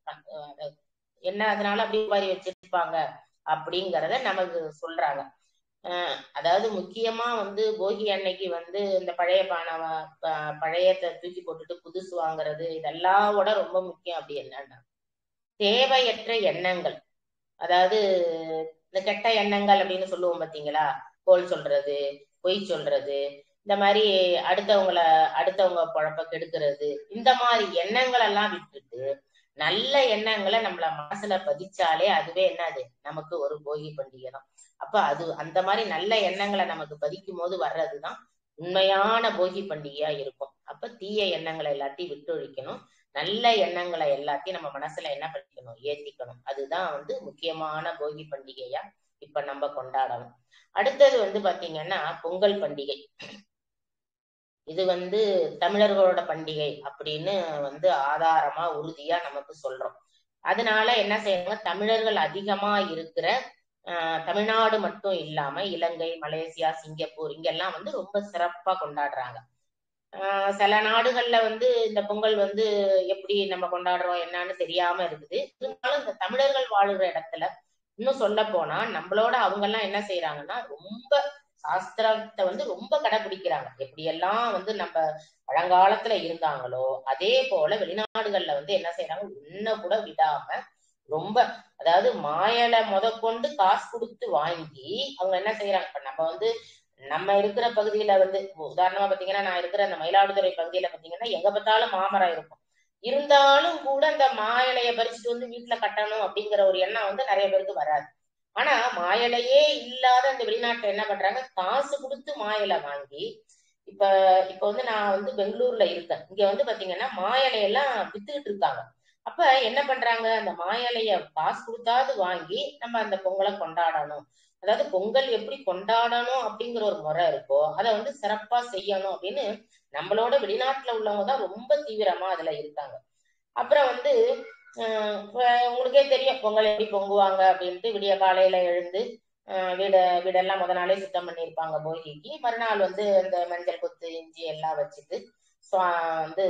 B: என்ன அதனால அப்படி ஒப்பாரி வச்சிருப்பாங்க அப்படிங்கிறத நமக்கு சொல்றாங்க அஹ் அதாவது முக்கியமா வந்து போகி அன்னைக்கு வந்து இந்த பழைய பானை பழையத்தை தூக்கி போட்டுட்டு புதுசு வாங்குறது இதெல்லாம் விட ரொம்ப முக்கியம் அப்படி என்னன்னா தேவையற்ற எண்ணங்கள் அதாவது இந்த கெட்ட எண்ணங்கள் அப்படின்னு சொல்லுவோம் பாத்தீங்களா கோல் சொல்றது பொய் சொல்றது இந்த மாதிரி அடுத்தவங்கள அடுத்தவங்க குழப்ப கெடுக்கிறது இந்த மாதிரி எண்ணங்கள் எல்லாம் விட்டுட்டு நல்ல எண்ணங்களை நம்மள மனசுல பதிச்சாலே அதுவே என்னது நமக்கு ஒரு போகி பண்டிகை தான் அப்ப அது அந்த மாதிரி நல்ல எண்ணங்களை நமக்கு பதிக்கும் போது வர்றதுதான் உண்மையான போகி பண்டிகையா இருக்கும் அப்ப தீய எண்ணங்களை எல்லாத்தையும் விட்டு ஒழிக்கணும் நல்ல எண்ணங்களை எல்லாத்தையும் நம்ம மனசுல என்ன பண்ணிக்கணும் ஏத்திக்கணும் அதுதான் வந்து முக்கியமான போகி பண்டிகையா இப்ப நம்ம கொண்டாடணும் அடுத்தது வந்து பாத்தீங்கன்னா பொங்கல் பண்டிகை இது வந்து தமிழர்களோட பண்டிகை அப்படின்னு வந்து ஆதாரமா உறுதியா நமக்கு சொல்றோம் அதனால என்ன செய்யறாங்க தமிழர்கள் அதிகமா இருக்கிற தமிழ்நாடு மட்டும் இல்லாம இலங்கை மலேசியா சிங்கப்பூர் இங்கெல்லாம் வந்து ரொம்ப சிறப்பா கொண்டாடுறாங்க சில நாடுகள்ல வந்து இந்த பொங்கல் வந்து எப்படி நம்ம கொண்டாடுறோம் என்னன்னு தெரியாம இருக்குது இருந்தாலும் இந்த தமிழர்கள் வாழுற இடத்துல இன்னும் சொல்ல போனா நம்மளோட அவங்க எல்லாம் என்ன செய்யறாங்கன்னா ரொம்ப சாஸ்திரத்தை வந்து ரொம்ப கடைபிடிக்கிறாங்க எப்படி எல்லாம் வந்து நம்ம பழங்காலத்துல இருந்தாங்களோ அதே போல வெளிநாடுகள்ல வந்து என்ன செய்யறாங்க உன்ன கூட விடாம ரொம்ப அதாவது மாயலை முதற்கொண்டு காசு கொடுத்து வாங்கி அவங்க என்ன செய்யறாங்க இப்ப நம்ம வந்து நம்ம இருக்கிற பகுதியில வந்து உதாரணமா பாத்தீங்கன்னா நான் இருக்கிற அந்த மயிலாடுதுறை பகுதியில பாத்தீங்கன்னா எங்க பார்த்தாலும் மாமரம் இருக்கும் இருந்தாலும் கூட அந்த மாயலைய பறிச்சுட்டு வந்து வீட்டுல கட்டணும் அப்படிங்கிற ஒரு எண்ணம் வந்து நிறைய பேருக்கு வராது ஆனா மாயலையே இல்லாத அந்த வெளிநாட்டுல என்ன பண்றாங்க காசு கொடுத்து மாயலை வாங்கி இப்ப இப்ப வந்து நான் வந்து பெங்களூர்ல இருக்கேன் இங்க வந்து பாத்தீங்கன்னா மாயலையெல்லாம் வித்துக்கிட்டு இருக்காங்க அப்ப என்ன பண்றாங்க அந்த மாயலைய காசு கொடுத்தாவது வாங்கி நம்ம அந்த பொங்கலை கொண்டாடணும் அதாவது பொங்கல் எப்படி கொண்டாடணும் அப்படிங்கிற ஒரு முறை இருக்கோ அதை வந்து சிறப்பா செய்யணும் அப்படின்னு நம்மளோட வெளிநாட்டுல உள்ளவங்க தான் ரொம்ப தீவிரமா அதுல இருக்காங்க அப்புறம் வந்து உங்களுக்கே தெரியும் பொங்கல் எப்படி பொங்குவாங்க அப்படின்ட்டு விடிய காலையில எழுந்து வீட வீடெல்லாம் முத நாளே சுத்தம் பண்ணியிருப்பாங்க போகிக்கு மறுநாள் வந்து இந்த மஞ்சள் கொத்து இஞ்சி எல்லாம் வச்சுட்டு வந்து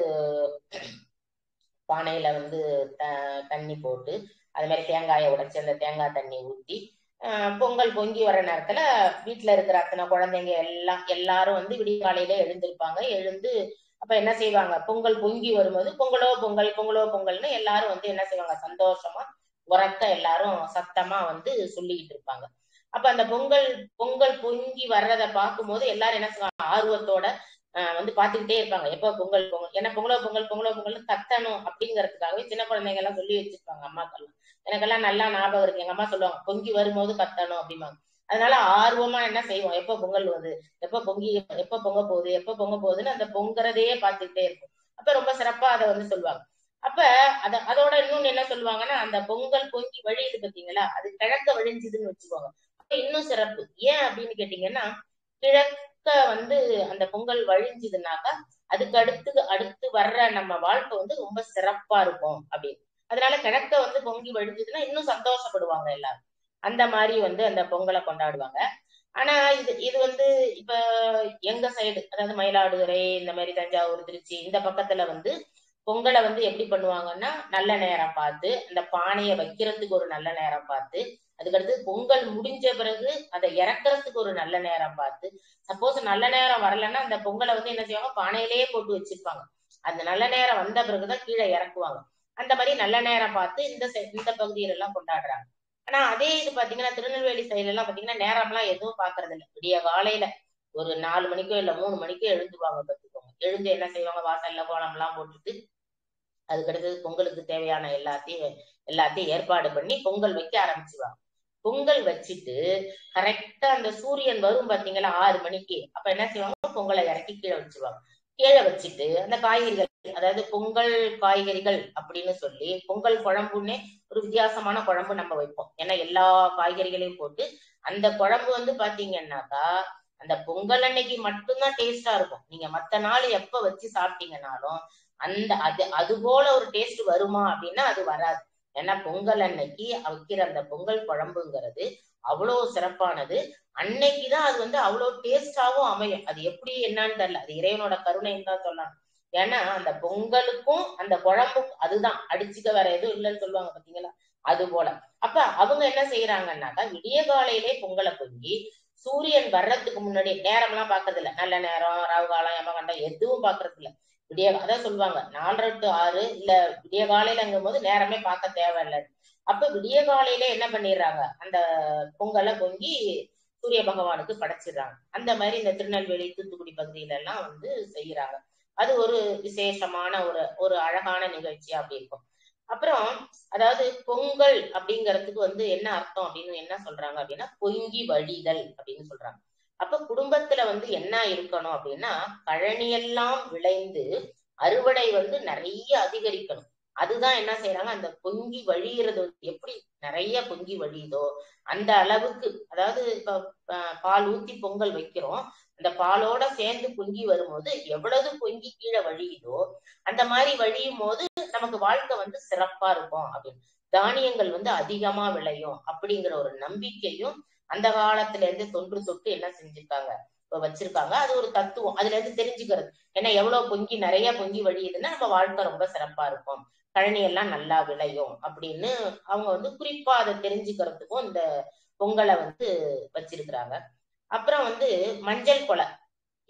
B: பானையில வந்து த தண்ணி போட்டு அது மாதிரி தேங்காயை உடைச்சி அந்த தேங்காய் தண்ணி ஊற்றி பொங்கல் பொங்கி வர நேரத்துல வீட்டுல இருக்கிற அத்தனை குழந்தைங்க எல்லாம் எல்லாரும் வந்து விடிய காலையில எழுந்திருப்பாங்க எழுந்து அப்ப என்ன செய்வாங்க பொங்கல் பொங்கி வரும்போது பொங்கலோ பொங்கல் பொங்கலோ பொங்கல்னு எல்லாரும் வந்து என்ன செய்வாங்க சந்தோஷமா உறக்க எல்லாரும் சத்தமா வந்து சொல்லிக்கிட்டு இருப்பாங்க அப்ப அந்த பொங்கல் பொங்கல் பொங்கி வர்றத பார்க்கும்போது எல்லாரும் என்ன செய்வாங்க ஆர்வத்தோட வந்து பாத்துக்கிட்டே இருப்பாங்க எப்ப பொங்கல் பொங்கல் ஏன்னா பொங்கலோ பொங்கல் பொங்கலோ பொங்கல்னு கத்தணும் அப்படிங்கறதுக்காகவே சின்ன குழந்தைங்க எல்லாம் சொல்லி வச்சிருப்பாங்க அம்மாக்கெல்லாம் எனக்கெல்லாம் நல்லா ஞாபகம் இருக்கு எங்க அம்மா சொல்லுவாங்க பொங்கி வரும்போது கத்தணும் அப்படிம்பாங்க அதனால ஆர்வமா என்ன செய்வோம் எப்ப பொங்கல் வருது எப்ப பொங்கி எப்ப பொங்க போகுது எப்ப பொங்க போகுதுன்னு அந்த பொங்குறதையே பார்த்துக்கிட்டே இருக்கும் அப்ப ரொம்ப சிறப்பா அதை வந்து சொல்லுவாங்க அப்ப அத அதோட இன்னொன்னு என்ன சொல்லுவாங்கன்னா அந்த பொங்கல் பொங்கி வழியுது பாத்தீங்களா அது கிழக்க வழிஞ்சுதுன்னு வச்சுக்கோங்க அப்ப இன்னும் சிறப்பு ஏன் அப்படின்னு கேட்டீங்கன்னா கிழக்க வந்து அந்த பொங்கல் வழிஞ்சுதுனாக்கா அதுக்கு அடுத்து அடுத்து வர்ற நம்ம வாழ்க்கை வந்து ரொம்ப சிறப்பா இருக்கும் அப்படின்னு அதனால கிழக்க வந்து பொங்கி வழிஞ்சதுன்னா இன்னும் சந்தோஷப்படுவாங்க எல்லாரும் அந்த மாதிரி வந்து அந்த பொங்கலை கொண்டாடுவாங்க ஆனா இது இது வந்து இப்ப எங்க சைடு அதாவது மயிலாடுதுறை இந்த மாதிரி தஞ்சாவூர் திருச்சி இந்த பக்கத்துல வந்து பொங்கலை வந்து எப்படி பண்ணுவாங்கன்னா நல்ல நேரம் பார்த்து அந்த பானையை வைக்கிறதுக்கு ஒரு நல்ல நேரம் பார்த்து அதுக்கடுத்து பொங்கல் முடிஞ்ச பிறகு அதை இறக்குறதுக்கு ஒரு நல்ல நேரம் பார்த்து சப்போஸ் நல்ல நேரம் வரலன்னா அந்த பொங்கலை வந்து என்ன செய்வாங்க பானையிலேயே போட்டு வச்சிருப்பாங்க அந்த நல்ல நேரம் வந்த பிறகுதான் கீழே இறக்குவாங்க அந்த மாதிரி நல்ல நேரம் பார்த்து இந்த இந்த பகுதியில எல்லாம் கொண்டாடுறாங்க ஆனா அதே இது பாத்தீங்கன்னா திருநெல்வேலி சைடுல எல்லாம் பாத்தீங்கன்னா நேரம்லாம் எதுவும் பாக்குறது இல்லை விடிய காலையில ஒரு நாலு மணிக்கோ இல்ல மூணு மணிக்கோ எழுந்துவாங்க பார்த்துக்கோங்க எழுந்து என்ன செய்வாங்க வாசல்ல கோலம் எல்லாம் போட்டுட்டு அதுக்கடுத்தது பொங்கலுக்கு தேவையான எல்லாத்தையும் எல்லாத்தையும் ஏற்பாடு பண்ணி பொங்கல் வைக்க ஆரம்பிச்சுவாங்க பொங்கல் வச்சுட்டு கரெக்டா அந்த சூரியன் வரும் பாத்தீங்களா ஆறு மணிக்கு அப்ப என்ன செய்வாங்க பொங்கலை இறக்கி கீழே வச்சிருவாங்க கீழே வச்சுட்டு அந்த காய்கறிகள் அதாவது பொங்கல் காய்கறிகள் அப்படின்னு சொல்லி பொங்கல் குழம்புன்னே ஒரு வித்தியாசமான குழம்பு நம்ம வைப்போம் ஏன்னா எல்லா காய்கறிகளையும் போட்டு அந்த குழம்பு வந்து பாத்தீங்கன்னாக்கா அந்த பொங்கல் அன்னைக்கு மட்டும்தான் டேஸ்டா இருக்கும் நீங்க மத்த நாள் எப்ப வச்சு சாப்பிட்டீங்கன்னாலும் அந்த அது அது போல ஒரு டேஸ்ட் வருமா அப்படின்னா அது வராது ஏன்னா பொங்கல் அன்னைக்கு வைக்கிற அந்த பொங்கல் குழம்புங்கிறது அவ்வளவு சிறப்பானது அன்னைக்குதான் அது வந்து அவ்வளவு டேஸ்டாவும் அமையும் அது எப்படி என்னன்னு தெரியல அது இறைவனோட கருணைன்னு தான் சொல்லலாம் ஏன்னா அந்த பொங்கலுக்கும் அந்த குழம்புக்கும் அதுதான் அடிச்சுக்க வேற எதுவும் இல்லைன்னு சொல்லுவாங்க பாத்தீங்களா அது போல அப்ப அவங்க என்ன செய்யறாங்கன்னாக்கா விடிய காலையிலே பொங்கலை பொங்கி சூரியன் வர்றதுக்கு முன்னாடி நேரம் எல்லாம் பாக்குறது இல்ல நல்ல நேரம் ராவு காலம் யமகண்டம் எதுவும் பாக்குறது இல்ல விடிய அதான் சொல்லுவாங்க நாலரை டு ஆறு இல்ல விடிய காலையிலங்கும் போது நேரமே பார்க்க தேவையில்லை அப்ப விடிய காலையில என்ன பண்ணிடுறாங்க அந்த பொங்கலை பொங்கி சூரிய பகவானுக்கு படைச்சிடுறாங்க அந்த மாதிரி இந்த திருநெல்வேலி தூத்துக்குடி பகுதியில எல்லாம் வந்து செய்யறாங்க அது ஒரு விசேஷமான ஒரு ஒரு அழகான நிகழ்ச்சி அப்படி இருக்கும் அப்புறம் அதாவது பொங்கல் அப்படிங்கிறதுக்கு வந்து என்ன அர்த்தம் அப்படின்னு என்ன சொல்றாங்க அப்படின்னா பொங்கி வழிதல் அப்படின்னு சொல்றாங்க அப்ப குடும்பத்துல வந்து என்ன இருக்கணும் அப்படின்னா கழனியெல்லாம் விளைந்து அறுவடை வந்து நிறைய அதிகரிக்கணும் அதுதான் என்ன செய்யறாங்க அந்த பொங்கி வழிகிறது எப்படி நிறைய பொங்கி வழியுதோ அந்த அளவுக்கு அதாவது இப்ப பால் ஊத்தி பொங்கல் வைக்கிறோம் அந்த பாலோட சேர்ந்து பொங்கி வரும்போது எவ்வளவு பொங்கி கீழே வழியுதோ அந்த மாதிரி வழியும் போது நமக்கு வாழ்க்கை வந்து சிறப்பா இருக்கும் அப்படின்னு தானியங்கள் வந்து அதிகமா விளையும் அப்படிங்கிற ஒரு நம்பிக்கையும் அந்த காலத்துல இருந்து தொன்று தொட்டு என்ன செஞ்சிருக்காங்க வச்சிருக்காங்க அது ஒரு தத்துவம் அதுல இருந்து தெரிஞ்சுக்கிறது ஏன்னா எவ்வளவு பொங்கி நிறைய பொங்கி வழியுதுன்னா நம்ம வாழ்க்கை ரொம்ப சிறப்பா இருக்கும் கழனி எல்லாம் நல்லா விளையும் அப்படின்னு அவங்க வந்து குறிப்பா அதை தெரிஞ்சுக்கிறதுக்கும் இந்த பொங்கலை வந்து வச்சிருக்கிறாங்க அப்புறம் வந்து மஞ்சள் கொலை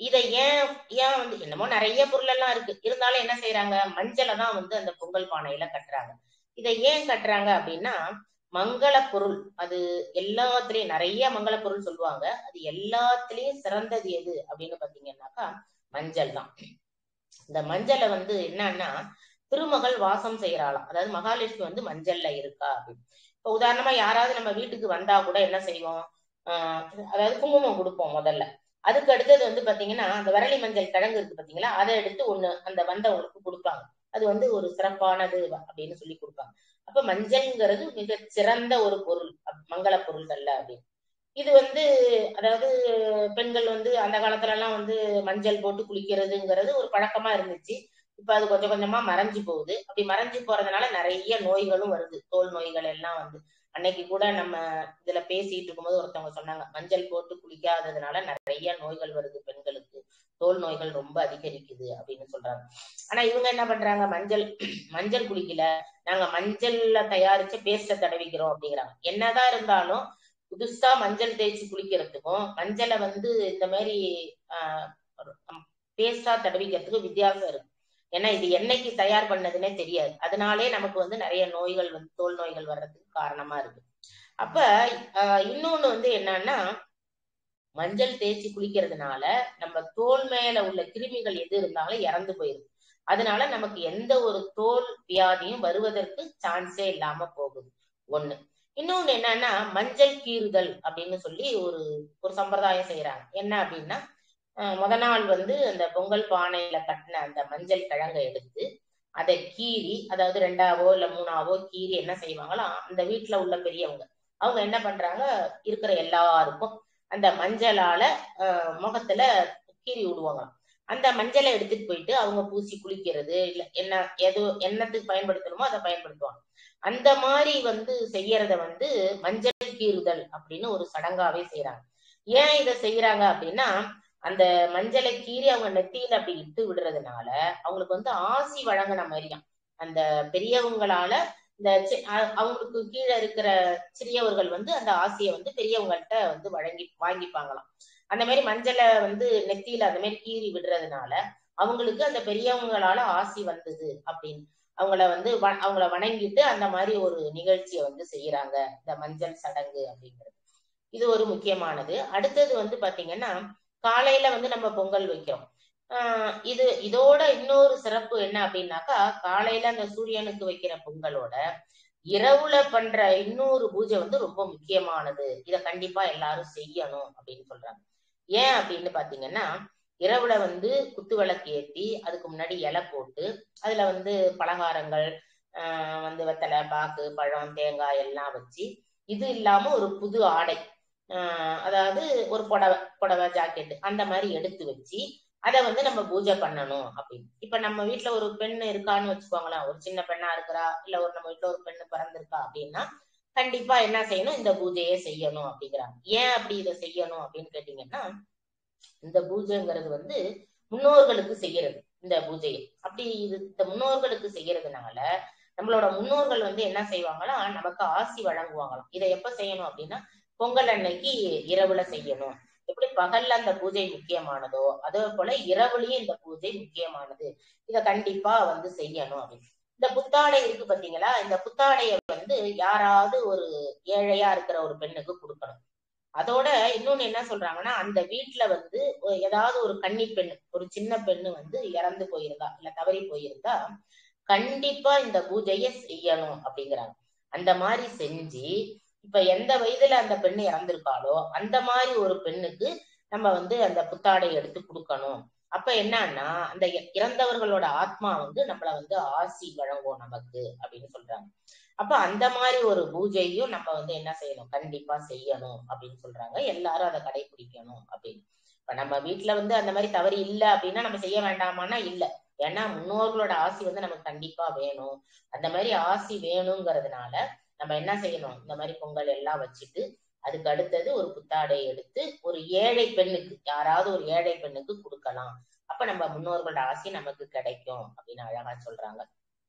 B: இதை ஏன் ஏன் வந்து என்னமோ நிறைய பொருள் எல்லாம் இருக்கு இருந்தாலும் என்ன செய்யறாங்க மஞ்சளை தான் வந்து அந்த பொங்கல் பானையில கட்டுறாங்க இதை ஏன் கட்டுறாங்க அப்படின்னா மங்கள பொருள் அது எல்லாத்துலயும் நிறைய மங்கள பொருள் சொல்லுவாங்க அது எல்லாத்துலயும் சிறந்தது எது அப்படின்னு பாத்தீங்கன்னாக்கா மஞ்சள் தான் இந்த மஞ்சளை வந்து என்னன்னா திருமகள் வாசம் செய்யறாளாம் அதாவது மகாலட்சுமி வந்து மஞ்சள்ல இருக்கா அப்படின்னு இப்ப உதாரணமா யாராவது நம்ம வீட்டுக்கு வந்தா கூட என்ன செய்வோம் ஆஹ் அதாவது குங்குமம் கொடுப்போம் முதல்ல அதுக்கு அடுத்தது வந்து பாத்தீங்கன்னா அந்த விரலி மஞ்சள் கிழங்கு இருக்கு பாத்தீங்களா அதை எடுத்து ஒண்ணு அந்த வந்தவங்களுக்கு கொடுப்பாங்க அது வந்து ஒரு சிறப்பானது அப்படின்னு சொல்லி கொடுப்பாங்க அப்ப மஞ்சள்ங்கிறது மிக சிறந்த ஒரு பொருள் மங்கள பொருள்கள்ல அப்படின்னு இது வந்து அதாவது பெண்கள் வந்து அந்த காலத்துல எல்லாம் வந்து மஞ்சள் போட்டு குளிக்கிறதுங்கிறது ஒரு பழக்கமா இருந்துச்சு இப்ப அது கொஞ்சம் கொஞ்சமா மறைஞ்சு போகுது அப்படி மறைஞ்சு போறதுனால நிறைய நோய்களும் வருது தோல் நோய்கள் எல்லாம் வந்து அன்னைக்கு கூட நம்ம இதுல பேசிட்டு இருக்கும்போது ஒருத்தவங்க சொன்னாங்க மஞ்சள் போட்டு குளிக்காததுனால நிறைய நோய்கள் வருது பெண்களுக்கு தோல் நோய்கள் ரொம்ப அதிகரிக்குது அப்படின்னு சொல்றாங்க ஆனா இவங்க என்ன பண்றாங்க மஞ்சள் மஞ்சள் குளிக்கல நாங்க மஞ்சள்ல தயாரிச்ச பேஸ்ட தடவிக்கிறோம் அப்படிங்கிறாங்க என்னதான் இருந்தாலும் புதுசா மஞ்சள் தேய்ச்சி குளிக்கிறதுக்கும் மஞ்சளை வந்து இந்த மாதிரி ஆஹ் பேஸ்டா தடவிக்கிறதுக்கு வித்தியாசம் இருக்கு ஏன்னா இது என்னைக்கு தயார் பண்ணதுன்னே தெரியாது அதனாலே நமக்கு வந்து நிறைய நோய்கள் வந்து தோல் நோய்கள் வர்றதுக்கு காரணமா இருக்கு அப்ப ஆஹ் இன்னொன்னு வந்து என்னன்னா மஞ்சள் தேய்ச்சி குளிக்கிறதுனால நம்ம தோல் மேல உள்ள கிருமிகள் எது இருந்தாலும் இறந்து போயிருது அதனால நமக்கு எந்த ஒரு தோல் வியாதியும் வருவதற்கு சான்ஸே இல்லாம போகுது ஒண்ணு இன்னொன்னு என்னன்னா மஞ்சள் கீறுதல் அப்படின்னு சொல்லி ஒரு ஒரு சம்பிரதாயம் செய்யறாங்க என்ன அப்படின்னா முத நாள் வந்து அந்த பொங்கல் பானையில கட்டின அந்த மஞ்சள் கிழங்கை எடுத்து அதை கீறி அதாவது ரெண்டாவோ இல்ல மூணாவோ கீறி என்ன செய்வாங்களோ அந்த வீட்டுல உள்ள பெரியவங்க அவங்க என்ன பண்றாங்க இருக்கிற எல்லாருக்கும் அந்த மஞ்சளால முகத்துல கீறி விடுவாங்க அந்த மஞ்சளை எடுத்துட்டு போயிட்டு அவங்க பூசி குளிக்கிறது இல்ல என்ன எது என்னத்துக்கு பயன்படுத்தணுமோ அதை பயன்படுத்துவாங்க அந்த மாதிரி வந்து செய்யறத வந்து மஞ்சள் கீறுதல் அப்படின்னு ஒரு சடங்காவே செய்யறாங்க ஏன் இதை செய்யறாங்க அப்படின்னா அந்த மஞ்சளை கீறி அவங்க நெத்தியில அப்படி இட்டு விடுறதுனால அவங்களுக்கு வந்து ஆசி வழங்கின மாதிரியாம் அந்த பெரியவங்களால இந்த அவங்களுக்கு கீழே இருக்கிற சிறியவர்கள் வந்து அந்த ஆசையை வந்து பெரியவங்கள்ட்ட வந்து வழங்கி வாங்கிப்பாங்களாம் அந்த மாதிரி மஞ்சளை வந்து நெத்தியில அந்த மாதிரி கீறி விடுறதுனால அவங்களுக்கு அந்த பெரியவங்களால ஆசி வந்தது அப்படின்னு அவங்கள வந்து அவங்கள வணங்கிட்டு அந்த மாதிரி ஒரு நிகழ்ச்சியை வந்து செய்யறாங்க இந்த மஞ்சள் சடங்கு அப்படிங்கிறது இது ஒரு முக்கியமானது அடுத்தது வந்து பாத்தீங்கன்னா காலையில வந்து நம்ம பொங்கல் வைக்கிறோம் ஆஹ் இது இதோட இன்னொரு சிறப்பு என்ன அப்படின்னாக்கா காலையில அந்த சூரியனுக்கு வைக்கிற பொங்கலோட இரவுல பண்ற இன்னொரு பூஜை வந்து ரொம்ப முக்கியமானது இத கண்டிப்பா எல்லாரும் செய்யணும் அப்படின்னு சொல்றாங்க ஏன் அப்படின்னு பாத்தீங்கன்னா இரவுல வந்து குத்து விளக்கு ஏத்தி அதுக்கு முன்னாடி இலை போட்டு அதுல வந்து பலகாரங்கள் ஆஹ் வந்து வெத்தலை பாக்கு பழம் தேங்காய் எல்லாம் வச்சு இது இல்லாம ஒரு புது ஆடை ஆஹ் அதாவது ஒரு புடவை புடவை ஜாக்கெட் அந்த மாதிரி எடுத்து வச்சு அதை வந்து நம்ம பூஜை பண்ணணும் அப்படின்னு இப்ப நம்ம வீட்டுல ஒரு பெண் இருக்கான்னு வச்சுக்கோங்களேன் ஒரு சின்ன பெண்ணா இருக்கிறா இல்ல ஒரு நம்ம வீட்டுல ஒரு பெண்ணு பிறந்திருக்கா அப்படின்னா கண்டிப்பா என்ன செய்யணும் இந்த பூஜையே செய்யணும் அப்படிங்கிறாங்க ஏன் அப்படி இதை செய்யணும் அப்படின்னு கேட்டீங்கன்னா இந்த பூஜைங்கிறது வந்து முன்னோர்களுக்கு செய்யறது இந்த பூஜையை அப்படி இது இந்த முன்னோர்களுக்கு செய்யறதுனால நம்மளோட முன்னோர்கள் வந்து என்ன செய்வாங்களா நமக்கு ஆசி வழங்குவாங்களாம் இதை எப்ப செய்யணும் அப்படின்னா பொங்கல் அன்னைக்கு இரவுல செய்யணும் எப்படி பகல்ல அந்த பூஜை முக்கியமானதோ அதே போல இரவுலயும் இந்த பூஜை முக்கியமானது இத கண்டிப்பா வந்து செய்யணும் அப்படின்னு இந்த புத்தாடை இருக்கு பாத்தீங்களா இந்த புத்தாடைய வந்து யாராவது ஒரு ஏழையா இருக்கிற ஒரு பெண்ணுக்கு கொடுக்கணும் அதோட இன்னொன்னு என்ன சொல்றாங்கன்னா அந்த வீட்டுல வந்து ஏதாவது ஒரு கன்னி பெண் ஒரு சின்ன பெண்ணு வந்து இறந்து போயிருந்தா இல்ல தவறி போயிருந்தா கண்டிப்பா இந்த பூஜைய செய்யணும் அப்படிங்கிறாங்க அந்த மாதிரி செஞ்சு இப்ப எந்த வயதுல அந்த பெண்ணு இறந்திருக்காளோ அந்த மாதிரி ஒரு பெண்ணுக்கு நம்ம வந்து அந்த புத்தாடை எடுத்து கொடுக்கணும் அப்ப என்னன்னா அந்த இறந்தவர்களோட ஆத்மா வந்து நம்மள வந்து ஆசி வழங்கும் நமக்கு அப்படின்னு சொல்றாங்க அப்ப அந்த மாதிரி ஒரு பூஜையும் நம்ம வந்து என்ன செய்யணும் கண்டிப்பா செய்யணும் அப்படின்னு சொல்றாங்க எல்லாரும் அதை கடைபிடிக்கணும் அப்படின்னு இப்ப நம்ம வீட்டுல வந்து அந்த மாதிரி தவறு இல்லை அப்படின்னா நம்ம செய்ய வேண்டாமான்னா இல்ல ஏன்னா முன்னோர்களோட ஆசி வந்து நமக்கு கண்டிப்பா வேணும் அந்த மாதிரி ஆசி வேணுங்கிறதுனால நம்ம என்ன செய்யணும் இந்த மாதிரி பொங்கல் எல்லாம் வச்சுட்டு அதுக்கு அடுத்தது ஒரு புத்தாடை எடுத்து ஒரு ஏழை பெண்ணுக்கு யாராவது ஒரு ஏழை பெண்ணுக்கு கொடுக்கலாம் அப்ப நம்ம முன்னோர்களோட ஆசி நமக்கு கிடைக்கும் அப்படின்னு அழகா சொல்றாங்க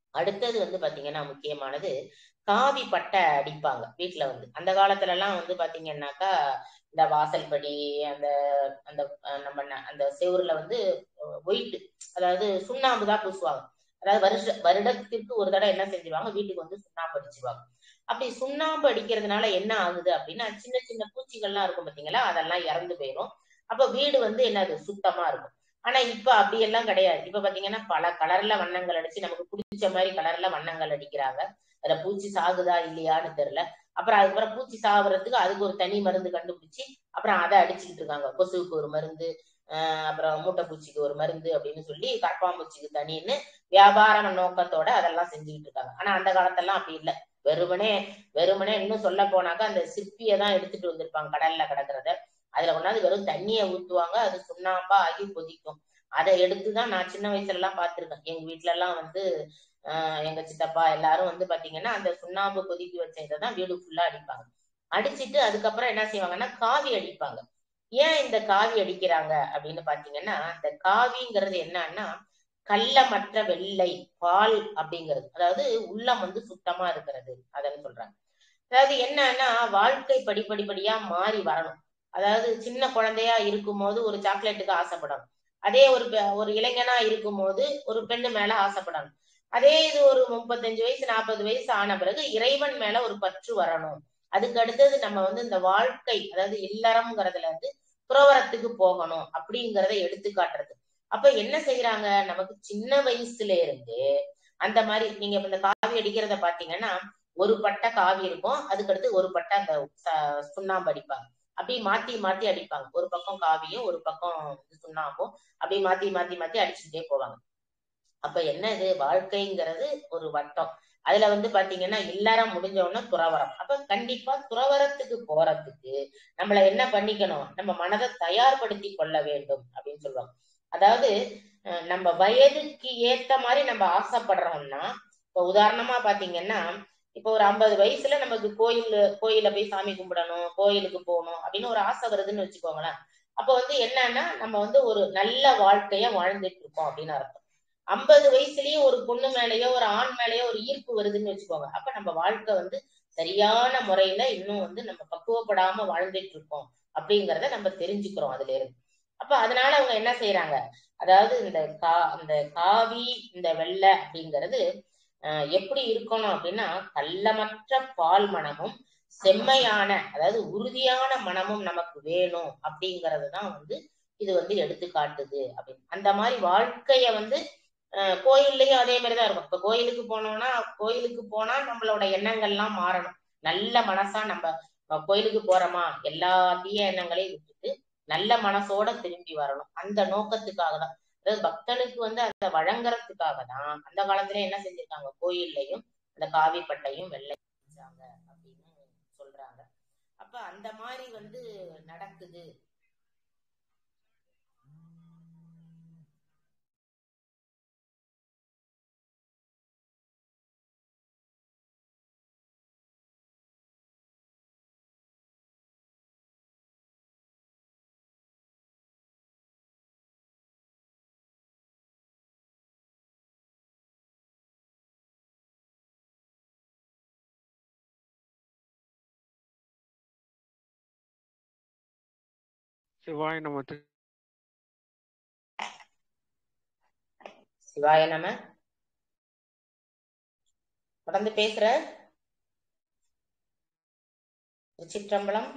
B: அடுத்தது வந்து பாத்தீங்கன்னா முக்கியமானது காவி பட்டை அடிப்பாங்க வீட்டுல வந்து அந்த காலத்துல எல்லாம் வந்து பாத்தீங்கன்னாக்கா இந்த வாசல்படி அந்த அந்த அஹ், நம்ம ந- அந்த செவுருல வந்து ஒயிட் அதாவது சுண்ணாம்பு தான் பூசுவாங்க அதாவது வருஷ வருடத்திற்கு ஒரு தடவை என்ன செஞ்சுருவாங்க வீட்டுக்கு வந்து சுண்ணாம்பு அடிச்சுவாங்க அப்படி சுண்ணாம்பு அடிக்கிறதுனால என்ன ஆகுது அப்படின்னா சின்ன சின்ன பூச்சிகள்லாம் இருக்கும் பாத்தீங்களா அதெல்லாம் இறந்து போயிடும் அப்ப வீடு வந்து என்னது சுத்தமா இருக்கும் ஆனா இப்ப அப்படி எல்லாம் கிடையாது இப்ப பாத்தீங்கன்னா பல கலர்ல வண்ணங்கள் அடிச்சு நமக்கு பிடிச்ச மாதிரி கலர்ல வண்ணங்கள் அடிக்கிறாங்க அதுல பூச்சி சாகுதா இல்லையான்னு தெரியல அப்புறம் அதுக்கப்புறம் பூச்சி சாகுறதுக்கு அதுக்கு ஒரு தனி மருந்து கண்டுபிடிச்சு அப்புறம் அதை அடிச்சுக்கிட்டு இருக்காங்க கொசுவுக்கு ஒரு மருந்து ஆஹ் அப்புறம் மூட்டை பூச்சிக்கு ஒரு மருந்து அப்படின்னு சொல்லி கரப்பாம்பூச்சிக்கு தனின்னு வியாபார நோக்கத்தோட அதெல்லாம் செஞ்சுக்கிட்டு இருக்காங்க ஆனா அந்த காலத்தெல்லாம் அப்படி இல்லை வெறுமனே வெறுமனே இன்னும் சொல்ல போனாக்கா அந்த சிப்பியை தான் எடுத்துட்டு வந்திருப்பாங்க கடல்ல கிடக்குறத அதுல கொண்டாந்து வெறும் தண்ணியை ஊத்துவாங்க அது சுண்ணாம்பா ஆகி கொதிக்கும் அதை எடுத்துதான் நான் சின்ன வயசுல எல்லாம் பார்த்திருக்கேன் எங்க வீட்ல எல்லாம் வந்து ஆஹ் எங்க சித்தப்பா எல்லாரும் வந்து பாத்தீங்கன்னா அந்த சுண்ணாம்பு கொதிக்க வச்ச இதை தான் வீடு ஃபுல்லா அடிப்பாங்க அடிச்சிட்டு அதுக்கப்புறம் என்ன செய்வாங்கன்னா காவி அடிப்பாங்க ஏன் இந்த காவி அடிக்கிறாங்க அப்படின்னு பாத்தீங்கன்னா இந்த காவிங்கிறது என்னன்னா கள்ளமற்ற வெள்ளை பால் அப்படிங்கிறது அதாவது உள்ளம் வந்து சுத்தமா இருக்கிறது அதன்னு சொல்றாங்க அதாவது என்னன்னா வாழ்க்கை படிப்படிப்படியா மாறி வரணும் அதாவது சின்ன குழந்தையா இருக்கும்போது ஒரு சாக்லேட்டுக்கு ஆசைப்படணும் அதே ஒரு பெ- ஒரு இளைஞனா இருக்கும்போது ஒரு பெண்ணு மேல ஆசைப்படணும் அதே இது ஒரு முப்பத்தஞ்சு வயசு நாற்பது வயசு ஆன பிறகு இறைவன் மேல ஒரு பற்று வரணும் அதுக்கு அடுத்தது நம்ம வந்து இந்த வாழ்க்கை அதாவது இல்லறம்ங்கிறதுல இருந்து துறவரத்துக்கு போகணும் அப்படிங்கறத எடுத்து காட்டுறது அப்ப என்ன செய்யறாங்க நமக்கு சின்ன வயசுல இருந்து அந்த மாதிரி நீங்க இப்ப இந்த காவி அடிக்கிறத பாத்தீங்கன்னா ஒரு பட்டை காவி இருக்கும் அதுக்கு அடுத்து ஒரு பட்டை அந்த ச- சுண்ணாம்பு அடிப்பாங்க அப்படி மாத்தி மாத்தி அடிப்பாங்க ஒரு பக்கம் காவியும் ஒரு பக்கம் இது சுண்ணாம்பும் அப்படி மாத்தி மாத்தி மாத்தி அடிச்சுட்டே போவாங்க அப்ப என்ன இது வாழ்க்கைங்கிறது ஒரு வட்டம் அதுல வந்து பாத்தீங்கன்னா இல்லறம் முடிஞ்ச உடனே துறவரம் அப்ப கண்டிப்பா துறவரத்துக்கு போறதுக்கு நம்மள என்ன பண்ணிக்கணும் நம்ம மனதை தயார்படுத்தி கொள்ள வேண்டும் அப்படின்னு சொல்லுவாங்க அதாவது அஹ் நம்ம வயதுக்கு ஏத்த மாதிரி நம்ம ஆசைப்படுறோம்னா இப்ப உதாரணமா பாத்தீங்கன்னா இப்ப ஒரு ஐம்பது வயசுல நமக்கு கோயில் கோயில போய் சாமி கும்பிடணும் கோயிலுக்கு போகணும் அப்படின்னு ஒரு ஆசை வருதுன்னு வச்சுக்கோங்களேன் அப்ப வந்து என்னன்னா நம்ம வந்து ஒரு நல்ல வாழ்க்கைய வாழ்ந்துட்டு இருக்கோம் அப்படின்னு அர்த்தம் ஐம்பது வயசுலயும் ஒரு பொண்ணு மேலயோ ஒரு ஆண் மேலயோ ஒரு ஈர்ப்பு வருதுன்னு வச்சுக்கோங்க அப்ப நம்ம வாழ்க்கை வந்து சரியான முறையில இன்னும் வந்து நம்ம பக்குவப்படாம வாழ்ந்துட்டு இருக்கோம் அப்படிங்கறத நம்ம தெரிஞ்சுக்கிறோம் அதுல இருந்து அப்ப அதனால அவங்க என்ன செய்யறாங்க அதாவது இந்த கா இந்த காவி இந்த வெள்ளை அப்படிங்கிறது அஹ், எப்படி இருக்கணும் அப்படின்னா கள்ளமற்ற பால் மனமும் செம்மையான அதாவது உறுதியான மனமும் நமக்கு வேணும் அப்படிங்கறது தான் வந்து இது வந்து எடுத்து காட்டுது அப்படின்னு அந்த மாதிரி வாழ்க்கைய வந்து அஹ், கோயில்லயும் அதே மாதிரிதான் இருக்கும் இப்ப கோயிலுக்கு போனோம்னா கோயிலுக்கு போனா நம்மளோட எண்ணங்கள்லாம் மாறணும் நல்ல மனசா நம்ம அஹ், கோயிலுக்கு போறோமா எல்லா தீய எண்ணங்களையும் விட்டுட்டு நல்ல மனசோட திரும்பி வரணும் அந்த நோக்கத்துக்காக தான் அதாவது பக்தனுக்கு வந்து அதை வழங்குறதுக்காக தான் அந்த காலத்துல என்ன செஞ்சிருக்காங்க கோயில்லையும் அந்த காவி பட்டையும் வெள்ளை செஞ்சாங்க அப்படின்னு சொல்றாங்க அப்ப அந்த மாதிரி வந்து நடக்குது
A: சிவாய நம
B: சிவாய நம தொடர்ந்து பேசுற திருச்சிற்றம்பலம்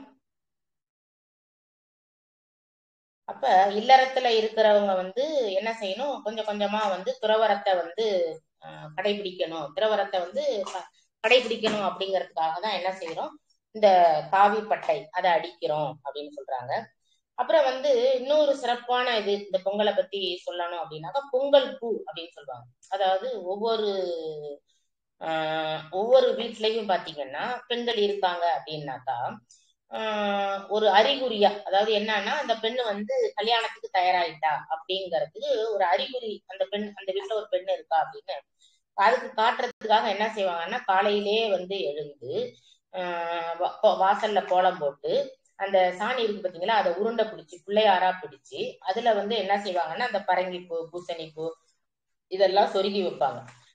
B: அப்ப இல்லறத்துல இருக்கிறவங்க வந்து என்ன செய்யணும் கொஞ்சம் கொஞ்சமா வந்து துறவரத்தை வந்து அஹ், கடைபிடிக்கணும் துறவரத்தை வந்து க- கடைபிடிக்கணும் அப்படிங்கிறதுக்காக தான் என்ன செய்யறோம் இந்த காவி பட்டை அதை அடிக்கிறோம் அப்படின்னு சொல்றாங்க அப்புறம் வந்து இன்னொரு சிறப்பான இது இந்த பொங்கலை பத்தி சொல்லணும் அப்படின்னாக்கா பொங்கல் பூ அப்படின்னு சொல்லுவாங்க அதாவது ஒவ்வொரு ஆஹ் ஒவ்வொரு வீட்லயும் பாத்தீங்கன்னா பெண்கள் இருக்காங்க அப்படின்னாக்கா ஆஹ் ஒரு அறிகுறியா அதாவது என்னன்னா அந்த பெண்ணு வந்து கல்யாணத்துக்கு தயாராயிட்டா அப்படிங்கறதுக்கு ஒரு அறிகுறி அந்த பெண் அந்த வீட்டுல ஒரு பெண் இருக்கா அப்படின்னு அதுக்கு காட்டுறதுக்காக என்ன செய்வாங்கன்னா காலையிலேயே வந்து எழுந்து ஆஹ் வா- கோ- வாசல்ல கோலம் போட்டு அந்த சாணி இருக்கு பாத்தீங்களா அதை உருண்டை பிடிச்சி பிள்ளையாரா பிடிச்சி அதுல வந்து என்ன செய்வாங்கன்னா அந்த பரங்கி பூ பூசணி பூ இதெல்லாம் சொருகி வைப்பாங்க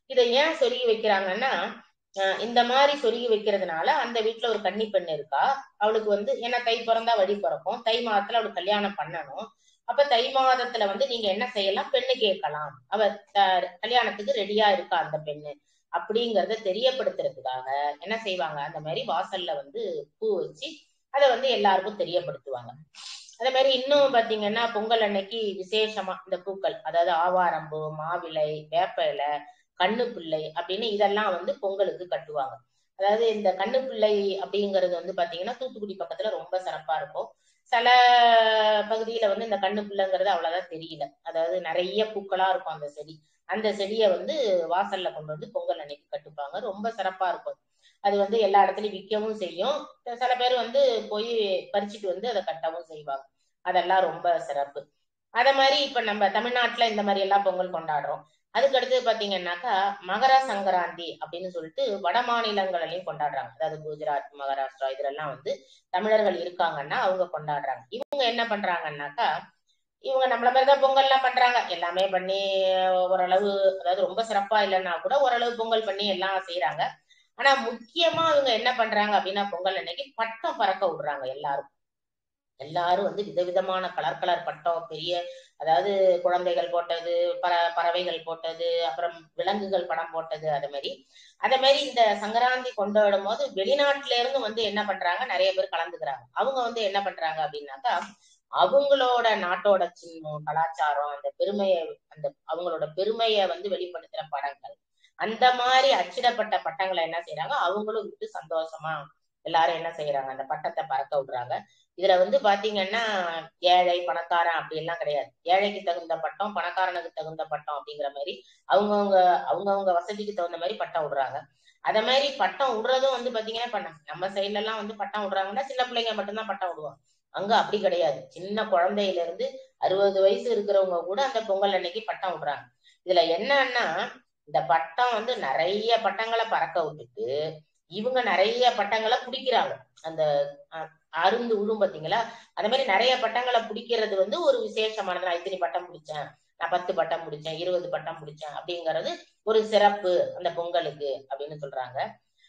B: இதை ஏன் சொருகி வைக்கிறாங்கன்னா அஹ் இந்த மாதிரி சொருகி வைக்கிறதுனால அந்த வீட்டுல ஒரு கன்னி பெண் இருக்கா அவளுக்கு வந்து ஏன்னா தை பிறந்தா வழி பிறக்கும் தை மாதத்துல அவளுக்கு கல்யாணம் பண்ணணும் அப்ப தை மாதத்துல வந்து நீங்க என்ன செய்யலாம் பெண்ணு கேட்கலாம் அவ த- கல்யாணத்துக்கு ரெடியா இருக்கா அந்த பெண்ணு அப்படிங்கறத தெரியப்படுத்துறதுக்காக என்ன செய்வாங்க அந்த மாதிரி வாசல்ல வந்து பூ வச்சு அதை வந்து எல்லாருக்கும் தெரியப்படுத்துவாங்க அதே மாதிரி இன்னும் பாத்தீங்கன்னா பொங்கல் அன்னைக்கு விசேஷமா இந்த பூக்கள் அதாவது ஆவாரம்பூ மாவிலை வேப்ப இலை கண்ணு பிள்ளை அப்படின்னு இதெல்லாம் வந்து பொங்கலுக்கு கட்டுவாங்க அதாவது இந்த கண்ணு பிள்ளை அப்படிங்கிறது வந்து பாத்தீங்கன்னா தூத்துக்குடி பக்கத்துல ரொம்ப சிறப்பா இருக்கும் சில பகுதியில வந்து இந்த கண்ணு பிள்ளைங்கிறது அவ்வளவுதான் தெரியல அதாவது நிறைய பூக்களா இருக்கும் அந்த செடி அந்த செடியை வந்து வாசல்ல கொண்டு வந்து பொங்கல் அன்னைக்கு கட்டுப்பாங்க ரொம்ப சிறப்பா இருக்கும் அது வந்து எல்லா இடத்துலயும் விற்கவும் செய்யும் சில பேர் வந்து போய் பறிச்சுட்டு வந்து அதை கட்டவும் செய்வாங்க அதெல்லாம் ரொம்ப சிறப்பு அத மாதிரி இப்ப நம்ம தமிழ்நாட்டுல இந்த மாதிரி எல்லாம் பொங்கல் கொண்டாடுறோம் அதுக்கு அடுத்து பாத்தீங்கன்னாக்கா மகர சங்கராந்தி அப்படின்னு சொல்லிட்டு வட மாநிலங்களிலையும் கொண்டாடுறாங்க அதாவது குஜராத் மகாராஷ்டிரா இதுலெல்லாம் வந்து தமிழர்கள் இருக்காங்கன்னா அவங்க கொண்டாடுறாங்க இவங்க என்ன பண்றாங்கன்னாக்கா இவங்க நம்மள மாதிரிதான் பொங்கல் எல்லாம் பண்றாங்க எல்லாமே பண்ணி ஓரளவு அதாவது ரொம்ப சிறப்பா இல்லைன்னா கூட ஓரளவு பொங்கல் பண்ணி எல்லாம் செய்யறாங்க ஆனா முக்கியமா இவங்க என்ன பண்றாங்க அப்படின்னா பொங்கல் அன்னைக்கு பட்டம் பறக்க விடுறாங்க எல்லாரும் எல்லாரும் வந்து விதவிதமான கலர் கலர் பட்டம் பெரிய அதாவது குழந்தைகள் போட்டது பற பறவைகள் போட்டது அப்புறம் விலங்குகள் படம் போட்டது அது மாதிரி அதே மாதிரி இந்த சங்கராந்தி கொண்டாடும் போது வெளிநாட்டுல இருந்து வந்து என்ன பண்றாங்க நிறைய பேர் கலந்துக்கிறாங்க அவங்க வந்து என்ன பண்றாங்க அப்படின்னாக்கா அவங்களோட நாட்டோட சின்னம் கலாச்சாரம் அந்த பெருமையை அந்த அவங்களோட பெருமையை வந்து வெளிப்படுத்துற படங்கள் அந்த மாதிரி அச்சிடப்பட்ட பட்டங்களை என்ன செய்யறாங்க அவங்களும் விட்டு சந்தோஷமா எல்லாரும் என்ன செய்யறாங்க அந்த பட்டத்தை பறக்க விடுறாங்க இதுல வந்து பாத்தீங்கன்னா ஏழை பணக்காரன் அப்படி எல்லாம் கிடையாது ஏழைக்கு தகுந்த பட்டம் பணக்காரனுக்கு தகுந்த பட்டம் அப்படிங்கிற மாதிரி அவங்கவுங்க அவங்கவுங்க வசதிக்கு தகுந்த மாதிரி பட்டம் விடுறாங்க அத மாதிரி பட்டம் விடுறதும் வந்து பாத்தீங்கன்னா இப்ப நம்ம சைட்ல எல்லாம் வந்து பட்டம் விடுறாங்கன்னா சின்ன பிள்ளைங்க மட்டும்தான் பட்டம் விடுவாங்க அங்க அப்படி கிடையாது சின்ன குழந்தையில இருந்து அறுபது வயசு இருக்கிறவங்க கூட அந்த பொங்கல் அன்னைக்கு பட்டம் விடுறாங்க இதுல என்னன்னா இந்த பட்டம் வந்து நிறைய பட்டங்களை பறக்க விட்டுட்டு இவங்க நிறைய பட்டங்களை பிடிக்கிறாங்க அந்த அருந்து விழும் பாத்தீங்களா அந்த மாதிரி நிறைய பட்டங்களை பிடிக்கிறது வந்து ஒரு விசேஷமானது நான் இத்தனை பட்டம் பிடிச்சேன் நான் பத்து பட்டம் பிடிச்சேன் இருபது பட்டம் பிடிச்சேன் அப்படிங்கிறது ஒரு சிறப்பு அந்த பொங்கலுக்கு அப்படின்னு சொல்றாங்க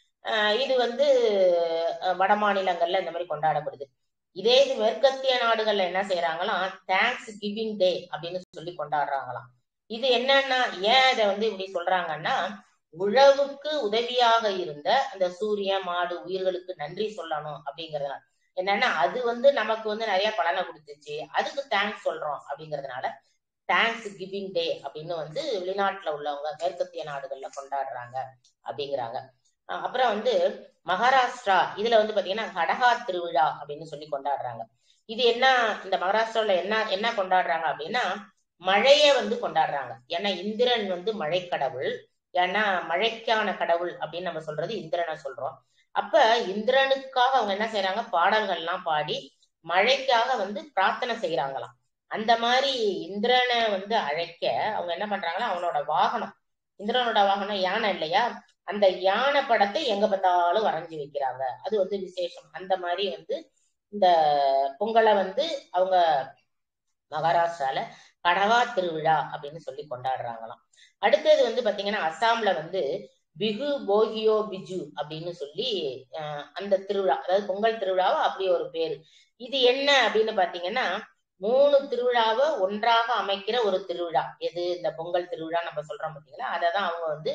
B: இது வந்து வட மாநிலங்கள்ல இந்த மாதிரி கொண்டாடப்படுது இதே இது மேற்கத்திய நாடுகள்ல என்ன செய்யறாங்களாம் தேங்க்ஸ் கிவிங் டே அப்படின்னு சொல்லி கொண்டாடுறாங்களாம் இது என்னன்னா ஏன் இதை வந்து இப்படி சொல்றாங்கன்னா உழவுக்கு உதவியாக இருந்த அந்த சூரியன் மாடு உயிர்களுக்கு நன்றி சொல்லணும் அப்படிங்கறதுனால என்னன்னா அது வந்து நமக்கு வந்து நிறைய பலனை கொடுத்துச்சு அதுக்கு தேங்க்ஸ் சொல்றோம் அப்படிங்கறதுனால தேங்க்ஸ் கிவிங் டே அப்படின்னு வந்து வெளிநாட்டுல உள்ளவங்க மேற்கத்திய நாடுகள்ல கொண்டாடுறாங்க அப்படிங்கிறாங்க அப்புறம் வந்து மகாராஷ்டிரா இதுல வந்து பாத்தீங்கன்னா கடகா திருவிழா அப்படின்னு சொல்லி கொண்டாடுறாங்க இது என்ன இந்த மகாராஷ்டிரால என்ன என்ன கொண்டாடுறாங்க அப்படின்னா மழைய வந்து கொண்டாடுறாங்க ஏன்னா இந்திரன் வந்து மழை கடவுள் ஏன்னா மழைக்கான கடவுள் அப்படின்னு நம்ம சொல்றது இந்திரனை சொல்றோம் அப்ப இந்திரனுக்காக அவங்க என்ன செய்யறாங்க பாடல்கள் எல்லாம் பாடி மழைக்காக வந்து பிரார்த்தனை செய்யறாங்களாம் அந்த மாதிரி இந்திரனை வந்து அழைக்க அவங்க என்ன பண்றாங்கன்னா அவனோட வாகனம் இந்திரனோட வாகனம் யானை இல்லையா அந்த யானை படத்தை எங்க பார்த்தாலும் வரைஞ்சி வைக்கிறாங்க அது வந்து விசேஷம் அந்த மாதிரி வந்து இந்த பொங்கலை வந்து அவங்க மகாராஷ்டிரால கடவா திருவிழா அப்படின்னு சொல்லி கொண்டாடுறாங்களாம் அடுத்தது வந்து பாத்தீங்கன்னா அஸ்ஸாம்ல வந்து பிகு போகியோ பிஜு அப்படின்னு சொல்லி அந்த திருவிழா அதாவது பொங்கல் திருவிழாவை அப்படி ஒரு பேரு இது என்ன அப்படின்னு பாத்தீங்கன்னா மூணு திருவிழாவை ஒன்றாக அமைக்கிற ஒரு திருவிழா எது இந்த பொங்கல் திருவிழா நம்ம சொல்றோம் பாத்தீங்களா அததான் அவங்க வந்து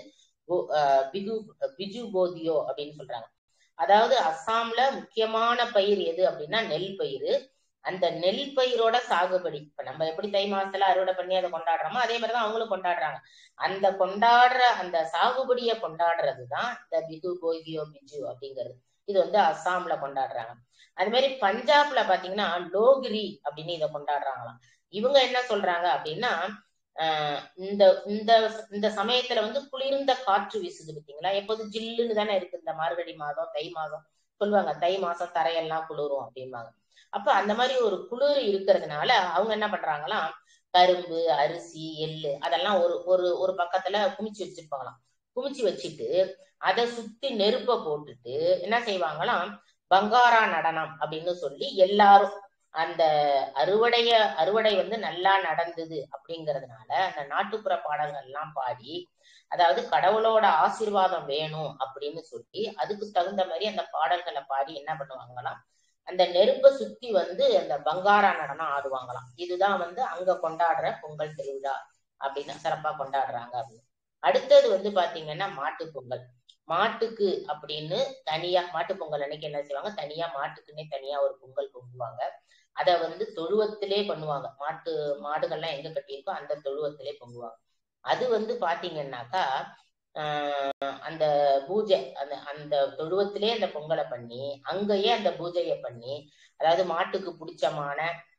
B: பிகு பிஜு போகியோ அப்படின்னு சொல்றாங்க அதாவது அஸ்ஸாம்ல முக்கியமான பயிர் எது அப்படின்னா நெல் பயிர் அந்த நெல் பயிரோட சாகுபடி இப்ப நம்ம எப்படி தை மாசத்துல அறுவடை பண்ணி அதை கொண்டாடுறோமோ அதே மாதிரிதான் அவங்களும் கொண்டாடுறாங்க அந்த கொண்டாடுற அந்த சாகுபடியை கொண்டாடுறதுதான் இந்த பிகு போகியோ பிஜு அப்படிங்கிறது இது வந்து அஸ்ஸாம்ல கொண்டாடுறாங்க அது மாதிரி பஞ்சாப்ல பாத்தீங்கன்னா லோகிரி அப்படின்னு இதை கொண்டாடுறாங்களாம் இவங்க என்ன சொல்றாங்க அப்படின்னா ஆஹ் இந்த இந்த இந்த சமயத்துல வந்து குளிர்ந்த காற்று வீசுது பார்த்தீங்களா எப்போது ஜில்லுன்னு தானே இருக்கு இந்த மார்கழி மாதம் தை மாதம் சொல்லுவாங்க தை மாசம் தரையெல்லாம் குளிரும் அப்படிம்பாங்க அப்ப அந்த மாதிரி ஒரு குளிர் இருக்கிறதுனால அவங்க என்ன பண்றாங்களாம் கரும்பு அரிசி எள்ளு அதெல்லாம் ஒரு ஒரு ஒரு பக்கத்துல குமிச்சு வச்சிருப்பாங்களாம் குமிச்சு வச்சுட்டு அதை சுத்தி நெருப்ப போட்டுட்டு என்ன செய்வாங்களாம் பங்காரா நடனம் அப்படின்னு சொல்லி எல்லாரும் அந்த அறுவடைய அறுவடை வந்து நல்லா நடந்தது அப்படிங்கறதுனால அந்த நாட்டுப்புற பாடல்கள் எல்லாம் பாடி அதாவது கடவுளோட ஆசீர்வாதம் வேணும் அப்படின்னு சொல்லி அதுக்கு தகுந்த மாதிரி அந்த பாடல்களை பாடி என்ன பண்ணுவாங்களாம் அந்த நெருப்பை சுத்தி வந்து அந்த பங்காரா நடனம் ஆடுவாங்களாம் இதுதான் வந்து அங்க கொண்டாடுற பொங்கல் திருவிழா அப்படின்னு சிறப்பா கொண்டாடுறாங்க அப்படின்னு அடுத்தது வந்து பாத்தீங்கன்னா மாட்டு பொங்கல் மாட்டுக்கு அப்படின்னு தனியா மாட்டு பொங்கல் அன்னைக்கு என்ன செய்வாங்க தனியா மாட்டுக்குன்னே தனியா ஒரு பொங்கல் பொங்குவாங்க அத வந்து தொழுவத்திலே பண்ணுவாங்க மாட்டு மாடுகள்லாம் எங்க கட்டியிருக்கோ அந்த தொழுவத்திலே பொங்குவாங்க அது வந்து பாத்தீங்கன்னாக்கா ஆஹ் அந்த பூஜை அந்த அந்த தொழுவத்திலே அந்த பொங்கலை பண்ணி அங்கேயே அந்த பூஜையை பண்ணி அதாவது மாட்டுக்கு பிடிச்சமான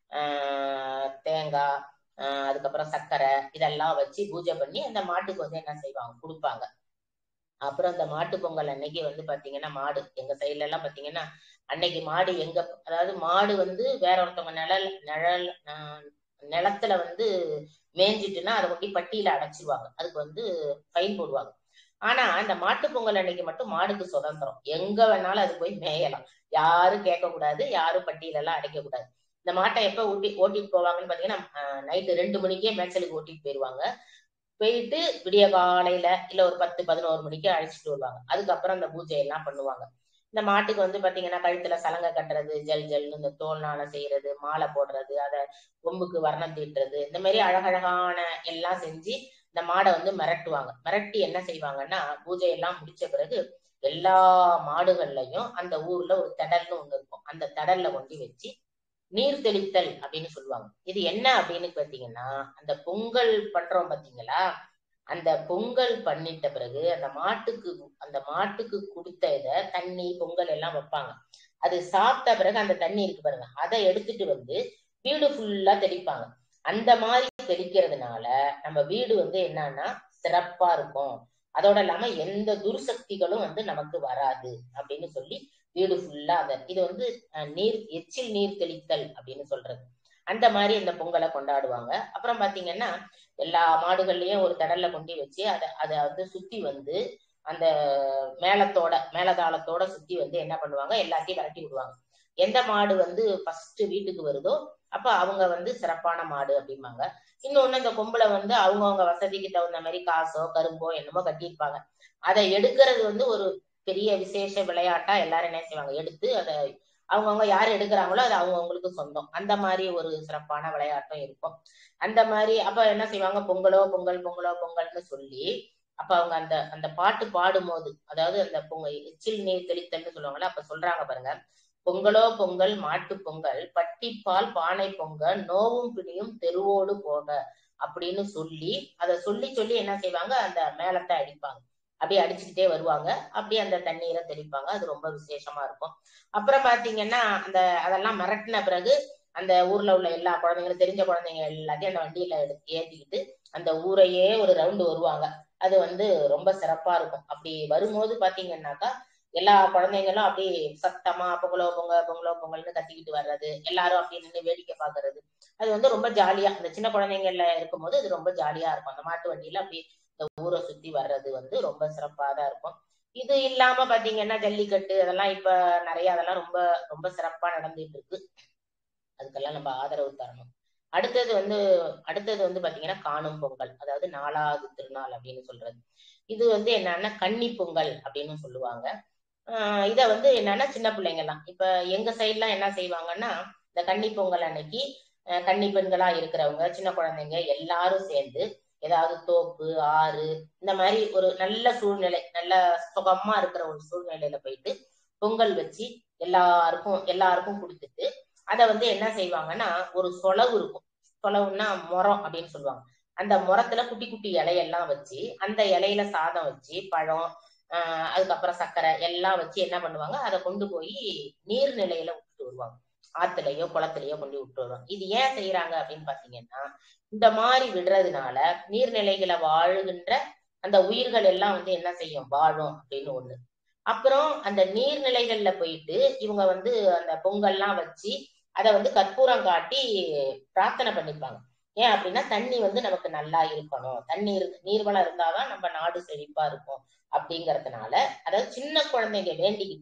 B: ஆஹ் தேங்காய் ஆஹ் அதுக்கப்புறம் சர்க்கரை இதெல்லாம் வச்சு பூஜை பண்ணி அந்த மாட்டுக்கு வந்து என்ன செய்வாங்க கொடுப்பாங்க அப்புறம் அந்த மாட்டு பொங்கல் அன்னைக்கு வந்து பாத்தீங்கன்னா மாடு எங்க சைட்ல எல்லாம் பாத்தீங்கன்னா அன்னைக்கு மாடு எங்க அதாவது மாடு வந்து வேற ஒருத்தவங்க நிழல் நிழல் ஆஹ் நிலத்துல வந்து மேய்ஞ்சிட்டுன்னா அதை கொட்டி பட்டியில அடைச்சிருவாங்க அதுக்கு வந்து ஃபைன் போடுவாங்க ஆனா இந்த மாட்டு பொங்கல் அன்னைக்கு மட்டும் மாடுக்கு சுதந்திரம் எங்க வேணாலும் அது போய் மேயலாம் யாரும் கேட்க கூடாது யாரும் பட்டியல எல்லாம் அடைக்க கூடாது இந்த மாட்டை எப்ப ஓட்டி ஓட்டிட்டு போவாங்கன்னு பாத்தீங்கன்னா நைட்டு ரெண்டு மணிக்கே மேய்ச்சலுக்கு ஓட்டிட்டு போயிருவாங்க போயிட்டு விடிய காலையில இல்ல ஒரு பத்து பதினோரு மணிக்கு அழைச்சிட்டு வருவாங்க அதுக்கப்புறம் அந்த பூஜை எல்லாம் பண்ணுவாங்க இந்த மாட்டுக்கு வந்து பாத்தீங்கன்னா கழுத்துல சலங்கை கட்டுறது ஜல் ஜல்னு இந்த தோல்னால செய்யறது மாலை போடுறது அதை கொம்புக்கு வர்ணம் தீட்டுறது இந்த மாதிரி அழகழகான எல்லாம் செஞ்சு இந்த மாடை வந்து மிரட்டுவாங்க மிரட்டி என்ன செய்வாங்கன்னா பூஜை எல்லாம் முடிச்ச பிறகு எல்லா மாடுகள்லயும் அந்த ஊர்ல ஒரு தடல்னு ஒண்ணு இருக்கும் அந்த தடல்ல கொண்டு வச்சு நீர் தெளித்தல் அப்படின்னு சொல்லுவாங்க இது என்ன அப்படின்னு பாத்தீங்கன்னா அந்த பொங்கல் பண்றோம் பாத்தீங்களா அந்த பொங்கல் பண்ணிட்ட பிறகு அந்த மாட்டுக்கு அந்த மாட்டுக்கு கொடுத்த இத தண்ணி பொங்கல் எல்லாம் வைப்பாங்க அது சாப்பிட்ட பிறகு அந்த தண்ணி இருக்கு பாருங்க அதை எடுத்துட்டு வந்து வீடு ஃபுல்லா தெளிப்பாங்க அந்த மாதிரி தெளிக்கிறதுனால நம்ம வீடு வந்து என்னன்னா சிறப்பா இருக்கும் அதோட இல்லாம எந்த துர்சக்திகளும் வந்து நமக்கு வராது அப்படின்னு சொல்லி வீடு ஃபுல்லா அந்த இது வந்து நீர் எச்சில் நீர் தெளித்தல் அப்படின்னு சொல்றது அந்த மாதிரி இந்த பொங்கலை கொண்டாடுவாங்க அப்புறம் பாத்தீங்கன்னா எல்லா மாடுகள்லயும் ஒரு தடல்ல கொண்டு வச்சு அதை அதை வந்து சுத்தி வந்து அந்த மேளத்தோட மேலதாளத்தோட சுத்தி வந்து என்ன பண்ணுவாங்க எல்லாத்தையும் விரட்டி விடுவாங்க எந்த மாடு வந்து ஃபர்ஸ்ட் வீட்டுக்கு வருதோ அப்ப அவங்க வந்து சிறப்பான மாடு அப்படிம்பாங்க இன்னொன்னு இந்த கொம்புல வந்து அவங்கவுங்க வசதிக்கு தகுந்த மாதிரி காசோ கரும்போ என்னமோ கட்டியிருப்பாங்க அதை எடுக்கிறது வந்து ஒரு பெரிய விசேஷ விளையாட்டா எல்லாரும் என்ன செய்வாங்க எடுத்து அதை அவங்கவுங்க யார் எடுக்கிறாங்களோ அது அவங்கவுங்களுக்கு சொந்தம் அந்த மாதிரி ஒரு சிறப்பான விளையாட்டும் இருக்கும் அந்த மாதிரி அப்ப என்ன செய்வாங்க பொங்கலோ பொங்கல் பொங்கலோ பொங்கல்னு சொல்லி அப்ப அவங்க அந்த அந்த பாட்டு பாடும்போது அதாவது அந்த பொங்கல் எச்சில் நீர் தெளித்தல்னு சொல்லுவாங்கல்ல அப்ப சொல்றாங்க பாருங்க பொங்கலோ பொங்கல் மாட்டு பொங்கல் பட்டிப்பால் பானை பொங்க நோவும் பிடியும் தெருவோடு போக அப்படின்னு சொல்லி அதை சொல்லி சொல்லி என்ன செய்வாங்க அந்த மேளத்தை அடிப்பாங்க அப்படியே அடிச்சுக்கிட்டே வருவாங்க அப்படியே அந்த தண்ணீரை தெளிப்பாங்க அது ரொம்ப விசேஷமா இருக்கும் அப்புறம் பாத்தீங்கன்னா அந்த அதெல்லாம் மிரட்டின பிறகு அந்த ஊர்ல உள்ள எல்லா குழந்தைங்களும் தெரிஞ்ச குழந்தைங்க எல்லாத்தையும் அந்த வண்டியில எடுத்து ஏத்திக்கிட்டு அந்த ஊரையே ஒரு ரவுண்டு வருவாங்க அது வந்து ரொம்ப சிறப்பா இருக்கும் அப்படி வரும்போது பாத்தீங்கன்னாக்கா எல்லா குழந்தைங்களும் அப்படி சத்தமா பொங்கலோ பொங்க பொங்கலோ பொங்கல்னு கத்திக்கிட்டு வர்றது எல்லாரும் அப்படி நின்று வேடிக்கை பாக்குறது அது வந்து ரொம்ப ஜாலியா அந்த சின்ன குழந்தைங்கள்ல இருக்கும்போது அது ரொம்ப ஜாலியா இருக்கும் அந்த மாட்டு வண்டியில அப்படி இந்த ஊரை சுத்தி வர்றது வந்து ரொம்ப சிறப்பா தான் இருக்கும் இது இல்லாம பாத்தீங்கன்னா ஜல்லிக்கட்டு அதெல்லாம் இப்ப நிறைய அதெல்லாம் ரொம்ப ரொம்ப சிறப்பா நடந்துட்டு இருக்கு அதுக்கெல்லாம் நம்ம ஆதரவு தரணும் அடுத்தது வந்து அடுத்தது வந்து பாத்தீங்கன்னா காணும் பொங்கல் அதாவது நாலாவது திருநாள் அப்படின்னு சொல்றது இது வந்து என்னன்னா கன்னி பொங்கல் அப்படின்னு சொல்லுவாங்க ஆஹ் இத வந்து என்னன்னா சின்ன பிள்ளைங்க எல்லாம் இப்ப எங்க சைட்லாம் என்ன செய்வாங்கன்னா இந்த கன்னி பொங்கல் அன்னைக்கு கன்னி பெண்களா இருக்கிறவங்க சின்ன குழந்தைங்க எல்லாரும் சேர்ந்து ஏதாவது தோப்பு ஆறு இந்த மாதிரி ஒரு நல்ல சூழ்நிலை நல்ல சுகமா இருக்கிற ஒரு சூழ்நிலையில போயிட்டு பொங்கல் வச்சு எல்லாருக்கும் எல்லாருக்கும் கொடுத்துட்டு அதை வந்து என்ன செய்வாங்கன்னா ஒரு சொலவு இருக்கும் சொலவுன்னா முறம் அப்படின்னு சொல்லுவாங்க அந்த முறத்துல குட்டி குட்டி இலையெல்லாம் வச்சு அந்த இலையில சாதம் வச்சு பழம் ஆஹ் அதுக்கப்புறம் சர்க்கரை எல்லாம் வச்சு என்ன பண்ணுவாங்க அதை கொண்டு போய் நீர்நிலையில விட்டுட்டு வருவாங்க ஆத்துலயோ குளத்துலயோ கொண்டு விட்டு வருவாங்க இது ஏன் செய்யறாங்க அப்படின்னு பாத்தீங்கன்னா இந்த மாதிரி விடுறதுனால நீர்நிலைகளை வாழுகின்ற அந்த உயிர்கள் எல்லாம் வந்து என்ன செய்யும் வாழும் அப்படின்னு ஒண்ணு அப்புறம் அந்த நீர்நிலைகள்ல போயிட்டு இவங்க வந்து அந்த பொங்கல்லாம் வச்சு அதை வந்து கற்பூரம் காட்டி பிரார்த்தனை பண்ணிப்பாங்க ஏன் அப்படின்னா தண்ணி வந்து நமக்கு நல்லா இருக்கணும் தண்ணி இருக்கு நீர்வளம் இருந்தாதான் நம்ம நாடு செழிப்பா இருக்கும் அப்படிங்கறதுனால அதாவது சின்ன குழந்தைங்க வேண்டிக்கிட்டா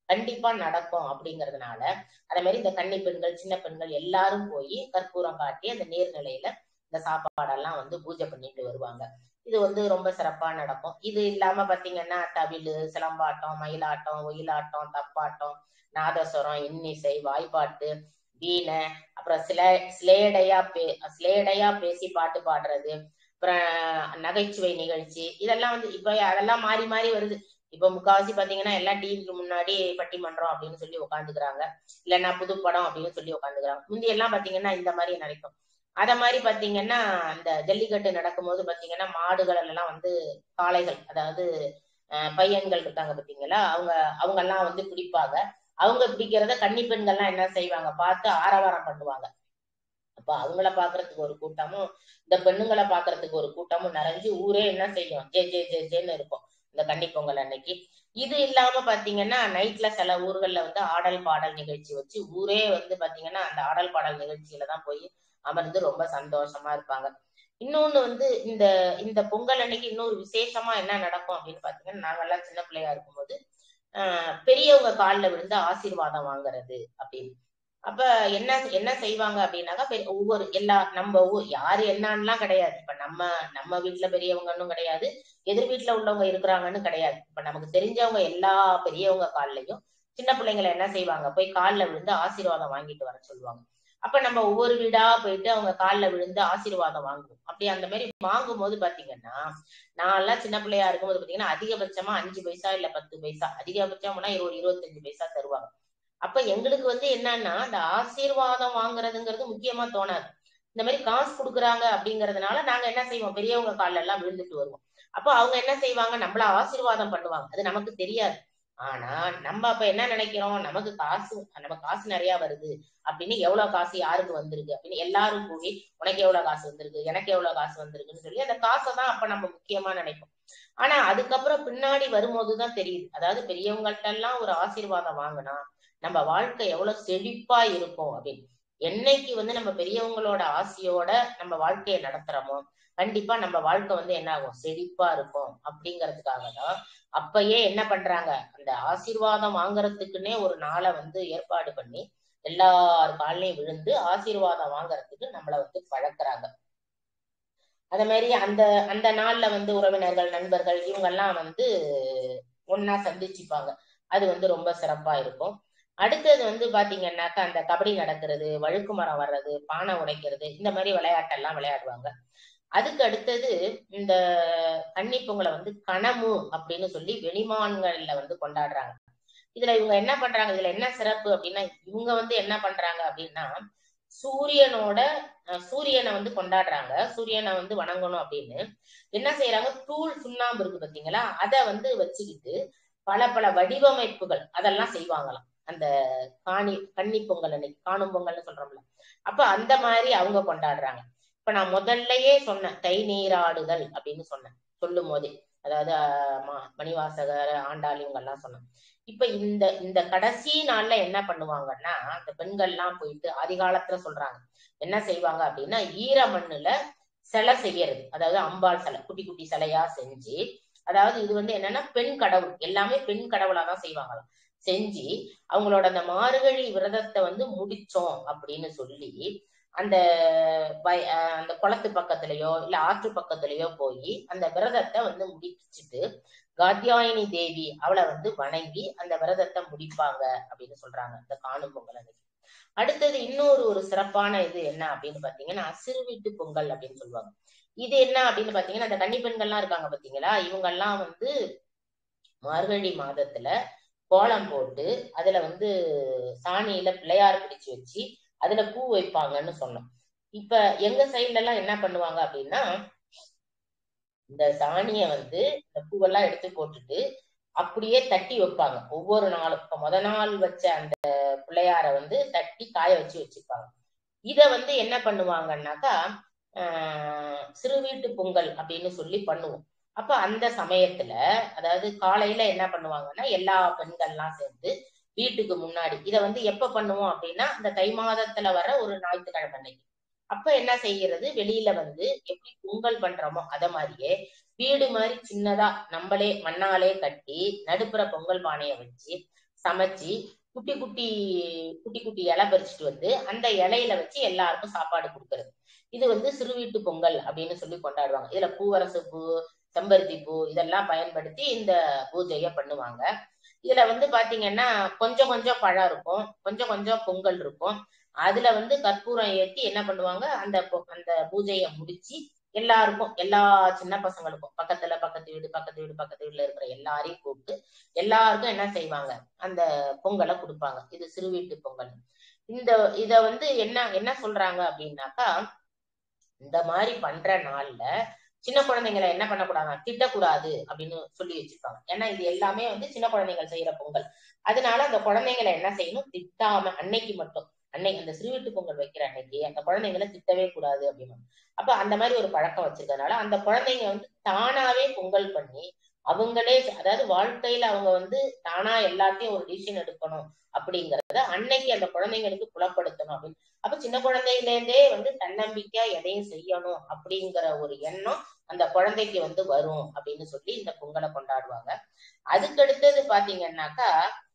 B: கண்டிப்பா நடக்கும் அப்படிங்கறதுனால அதே மாதிரி இந்த கன்னி பெண்கள் சின்ன பெண்கள் எல்லாரும் போய் கற்பூரம் காட்டி அந்த நீர்நிலையில இந்த சாப்பாடெல்லாம் வந்து பூஜை பண்ணிட்டு வருவாங்க இது வந்து ரொம்ப சிறப்பா நடக்கும் இது இல்லாம பாத்தீங்கன்னா தவிழு சிலம்பாட்டம் மயிலாட்டம் ஒயிலாட்டம் தப்பாட்டம் நாதஸ்வரம் இன்னிசை வாய்ப்பாட்டு வீணை அப்புறம் சில சிலேடையா பே சிலேடையா பேசி பாட்டு பாடுறது அப்புறம் நகைச்சுவை நிகழ்ச்சி இதெல்லாம் வந்து இப்ப அதெல்லாம் மாறி மாறி வருது இப்ப முக்காவாசி பாத்தீங்கன்னா எல்லாம் டிவிக்கு முன்னாடி பட்டிமன்றம் அப்படின்னு சொல்லி உட்காந்துக்கிறாங்க இல்லைன்னா புதுப்படம் அப்படின்னு சொல்லி உட்காந்துக்கிறாங்க முந்தி எல்லாம் பாத்தீங்கன்னா இந்த மாதிரி நடக்கும் அத மாதிரி பாத்தீங்கன்னா அந்த ஜல்லிக்கட்டு நடக்கும்போது பாத்தீங்கன்னா மாடுகள் எல்லாம் வந்து காளைகள் அதாவது பையன்கள் இருக்காங்க பாத்தீங்களா அவங்க அவங்க எல்லாம் வந்து பிடிப்பாங்க அவங்க பிடிக்கிறத கன்னி பெண்கள்லாம் என்ன செய்வாங்க பார்த்து ஆரவாரம் பண்ணுவாங்க அப்ப அவங்கள பாக்குறதுக்கு ஒரு கூட்டமும் இந்த பெண்ணுங்களை பாக்குறதுக்கு ஒரு கூட்டமும் நிறைஞ்சு ஊரே என்ன செய்யும் ஜே ஜே ஜே ஜேன்னு இருக்கும் இந்த கன்னி பொங்கல் அன்னைக்கு இது இல்லாம பாத்தீங்கன்னா நைட்ல சில ஊர்கள்ல வந்து ஆடல் பாடல் நிகழ்ச்சி வச்சு ஊரே வந்து பாத்தீங்கன்னா அந்த ஆடல் பாடல் நிகழ்ச்சியில தான் போய் அமர்ந்து ரொம்ப சந்தோஷமா இருப்பாங்க இன்னொன்னு வந்து இந்த இந்த பொங்கல் அன்னைக்கு இன்னொரு விசேஷமா என்ன நடக்கும் அப்படின்னு பாத்தீங்கன்னா நாங்கெல்லாம் சின்ன பிள்ளையா இருக்கும்போது ஆஹ் பெரியவங்க காலில் விழுந்து ஆசீர்வாதம் வாங்குறது அப்படின்னு அப்ப என்ன என்ன செய்வாங்க அப்படின்னாக்கா ஒவ்வொரு எல்லா நம்ம ஊர் யாரு என்னன்னுலாம் கிடையாது இப்ப நம்ம நம்ம வீட்டுல பெரியவங்கன்னு கிடையாது எதிர் வீட்டுல உள்ளவங்க இருக்கிறாங்கன்னு கிடையாது இப்ப நமக்கு தெரிஞ்சவங்க எல்லா பெரியவங்க கால்லயும் சின்ன பிள்ளைங்களை என்ன செய்வாங்க போய் காலில் விழுந்து ஆசீர்வாதம் வாங்கிட்டு வர சொல்லுவாங்க அப்ப நம்ம ஒவ்வொரு வீடா போயிட்டு அவங்க காலில் விழுந்து ஆசீர்வாதம் வாங்குவோம் அப்படி அந்த மாதிரி வாங்கும் போது பாத்தீங்கன்னா நான் எல்லாம் சின்ன பிள்ளையா இருக்கும்போது பாத்தீங்கன்னா அதிகபட்சமா அஞ்சு பைசா இல்ல பத்து பைசா அதிகபட்சம்னா இருபது இருபத்தஞ்சு பைசா தருவாங்க அப்ப எங்களுக்கு வந்து என்னன்னா அந்த ஆசீர்வாதம் வாங்குறதுங்கிறது முக்கியமா தோணாது இந்த மாதிரி காசு கொடுக்குறாங்க அப்படிங்கறதுனால நாங்க என்ன செய்வோம் பெரியவங்க காலில் எல்லாம் விழுந்துட்டு வருவோம் அப்போ அவங்க என்ன செய்வாங்க நம்மள ஆசீர்வாதம் பண்ணுவாங்க அது நமக்கு தெரியாது ஆனா நம்ம அப்ப என்ன நினைக்கிறோம் நமக்கு காசு நம்ம காசு நிறைய வருது அப்படின்னு எவ்வளவு காசு யாருக்கு வந்திருக்கு அப்படின்னு எல்லாரும் கூடி உனக்கு எவ்வளவு காசு வந்திருக்கு எனக்கு எவ்வளவு காசு வந்திருக்குன்னு சொல்லி அந்த காசை தான் அப்ப நம்ம முக்கியமா நினைப்போம் ஆனா அதுக்கப்புறம் பின்னாடி வரும்போதுதான் தெரியுது அதாவது பெரியவங்கள்ட்ட எல்லாம் ஒரு ஆசீர்வாதம் வாங்கினா நம்ம வாழ்க்கை எவ்வளவு செழிப்பா இருக்கும் அப்படின்னு என்னைக்கு வந்து நம்ம பெரியவங்களோட ஆசையோட நம்ம வாழ்க்கையை நடத்துறோமோ கண்டிப்பா நம்ம வாழ்க்கை வந்து என்ன ஆகும் செழிப்பா இருக்கும் அப்படிங்கறதுக்காக தான் அப்பயே என்ன பண்றாங்க அந்த ஆசீர்வாதம் வாங்குறதுக்குன்னே ஒரு நாளை வந்து ஏற்பாடு பண்ணி எல்லார் காலையும் விழுந்து ஆசீர்வாதம் வாங்குறதுக்கு நம்மள வந்து பழக்கிறாங்க அத மாதிரி அந்த அந்த நாள்ல வந்து உறவினர்கள் நண்பர்கள் இவங்கெல்லாம் வந்து ஒன்னா சந்திச்சுப்பாங்க அது வந்து ரொம்ப சிறப்பா இருக்கும் அடுத்தது வந்து பாத்தீங்கன்னாக்கா அந்த கபடி நடக்கிறது வழுக்கு மரம் வர்றது பானை உடைக்கிறது இந்த மாதிரி விளையாட்டெல்லாம் விளையாடுவாங்க அதுக்கு அடுத்தது இந்த கன்னி பொங்கலை வந்து கணமு அப்படின்னு சொல்லி வெளிமான்கள்ல வந்து கொண்டாடுறாங்க இதுல இவங்க என்ன பண்றாங்க இதுல என்ன சிறப்பு அப்படின்னா இவங்க வந்து என்ன பண்றாங்க அப்படின்னா சூரியனோட சூரியனை வந்து கொண்டாடுறாங்க சூரியனை வந்து வணங்கணும் அப்படின்னு என்ன செய்யறாங்க தூள் சுண்ணாம்பு இருக்கு பாத்தீங்களா அதை வந்து வச்சுக்கிட்டு பல பல வடிவமைப்புகள் அதெல்லாம் செய்வாங்களாம் அந்த காணி கன்னி பொங்கல் அன்னைக்கு காணும் பொங்கல்னு சொல்றோம்ல அப்ப அந்த மாதிரி அவங்க கொண்டாடுறாங்க இப்ப நான் முதல்லயே சொன்னேன் தை நீராடுதல் அப்படின்னு சொன்னேன் சொல்லும் போதே அதாவது மணிவாசகர் ஆண்டாள் இவங்க எல்லாம் சொன்னேன் இப்ப இந்த இந்த கடைசி நாள்ல என்ன பண்ணுவாங்கன்னா அந்த பெண்கள்லாம் போயிட்டு அதிகாலத்துல சொல்றாங்க என்ன செய்வாங்க அப்படின்னா ஈர மண்ணுல சிலை செய்யறது அதாவது அம்பாள் சிலை குட்டி குட்டி சிலையா செஞ்சு அதாவது இது வந்து என்னன்னா பெண் கடவுள் எல்லாமே பெண் கடவுளா தான் செய்வாங்களாம் செஞ்சு அவங்களோட அந்த மார்கழி விரதத்தை வந்து முடிச்சோம் அப்படின்னு சொல்லி அந்த அந்த குளத்து பக்கத்துலயோ இல்ல ஆற்று பக்கத்துலயோ போய் அந்த விரதத்தை வந்து முடிச்சுட்டு காத்தியாயினி தேவி அவளை வந்து வணங்கி அந்த விரதத்தை முடிப்பாங்க அப்படின்னு சொல்றாங்க இந்த காணும் பொங்கல் அன்னைக்கு அடுத்தது இன்னொரு ஒரு சிறப்பான இது என்ன அப்படின்னு பாத்தீங்கன்னா சிறு வீட்டு பொங்கல் அப்படின்னு சொல்லுவாங்க இது என்ன அப்படின்னு பாத்தீங்கன்னா அந்த கன்னி பெண்கள்லாம் இருக்காங்க பாத்தீங்களா இவங்க எல்லாம் வந்து மார்கழி மாதத்துல கோலம் போட்டு அதுல வந்து சாணியில பிள்ளையார் பிடிச்சு வச்சு அதுல பூ வைப்பாங்கன்னு சொன்னோம் இப்ப எங்க சைட்ல எல்லாம் என்ன பண்ணுவாங்க அப்படின்னா இந்த சாணிய வந்து இந்த பூவெல்லாம் எடுத்து போட்டுட்டு அப்படியே தட்டி வைப்பாங்க ஒவ்வொரு நாளும் இப்ப முத நாள் வச்ச அந்த பிள்ளையார வந்து தட்டி காய வச்சு வச்சுப்பாங்க இத வந்து என்ன பண்ணுவாங்கன்னாக்கா ஆஹ் சிறு வீட்டு பொங்கல் அப்படின்னு சொல்லி பண்ணுவோம் அப்ப அந்த சமயத்துல அதாவது காலையில என்ன பண்ணுவாங்கன்னா எல்லா பெண்கள்லாம் சேர்ந்து வீட்டுக்கு முன்னாடி இத வந்து எப்ப பண்ணுவோம் அப்படின்னா இந்த தை மாதத்துல வர ஒரு ஞாயிற்றுக்கிழமை அன்னைக்கு அப்ப என்ன செய்யறது வெளியில வந்து எப்படி பொங்கல் பண்றோமோ அத மாதிரியே வீடு மாதிரி சின்னதா நம்மளே மண்ணாலே கட்டி நடுப்புற பொங்கல் பானைய வச்சு சமைச்சு குட்டி குட்டி குட்டி குட்டி இலை பறிச்சுட்டு வந்து அந்த இலையில வச்சு எல்லாருக்கும் சாப்பாடு கொடுக்கறது இது வந்து சிறுவீட்டு பொங்கல் அப்படின்னு சொல்லி கொண்டாடுவாங்க இதுல பூவரசு பூ செம்பருத்தி பூ இதெல்லாம் பயன்படுத்தி இந்த பூஜைய பண்ணுவாங்க இதுல வந்து பாத்தீங்கன்னா கொஞ்சம் கொஞ்சம் பழம் இருக்கும் கொஞ்சம் கொஞ்சம் பொங்கல் இருக்கும் அதுல வந்து கற்பூரம் ஏத்தி என்ன பண்ணுவாங்க அந்த பொ- அந்த பூஜையை முடிச்சு எல்லாருக்கும் எல்லா சின்ன பசங்களுக்கும் பக்கத்துல பக்கத்து வீடு பக்கத்து வீடு பக்கத்து வீடுல இருக்கிற எல்லாரையும் கூப்பிட்டு எல்லாருக்கும் என்ன செய்வாங்க அந்த பொங்கலை கொடுப்பாங்க இது சிறு வீட்டு பொங்கல் இந்த இத வந்து என்ன என்ன சொல்றாங்க அப்படின்னாக்கா இந்த மாதிரி பண்ற நாள்ல சின்ன குழந்தைங்களை என்ன பண்ணக்கூடாது திட்டக்கூடாது அப்படின்னு சொல்லி வச்சிருக்காங்க ஏன்னா இது எல்லாமே வந்து சின்ன குழந்தைகள் செய்யற பொங்கல் அதனால அந்த குழந்தைங்களை என்ன செய்யணும் திட்டாம அன்னைக்கு மட்டும் அன்னைக்கு அந்த சிறுவீட்டு பொங்கல் வைக்கிற அன்னைக்கு அந்த குழந்தைங்களை திட்டவே கூடாது அப்படின்னு அப்ப அந்த மாதிரி ஒரு பழக்கம் வச்சிருக்கறதுனால அந்த குழந்தைங்க வந்து தானாவே பொங்கல் பண்ணி அவங்களே அதாவது வாழ்க்கையில அவங்க வந்து தானா எல்லாத்தையும் ஒரு டிசிஷன் எடுக்கணும் அப்படிங்கறத அன்னைக்கு அந்த குழந்தைங்களுக்கு புலப்படுத்தணும் அப்படின்னு அப்ப சின்ன குழந்தையில இருந்தே வந்து தன்னம்பிக்கையா எதையும் செய்யணும் அப்படிங்கிற ஒரு எண்ணம் அந்த குழந்தைக்கு வந்து வரும் அப்படின்னு சொல்லி இந்த பொங்கலை கொண்டாடுவாங்க அதுக்கு அடுத்தது பாத்தீங்கன்னாக்கா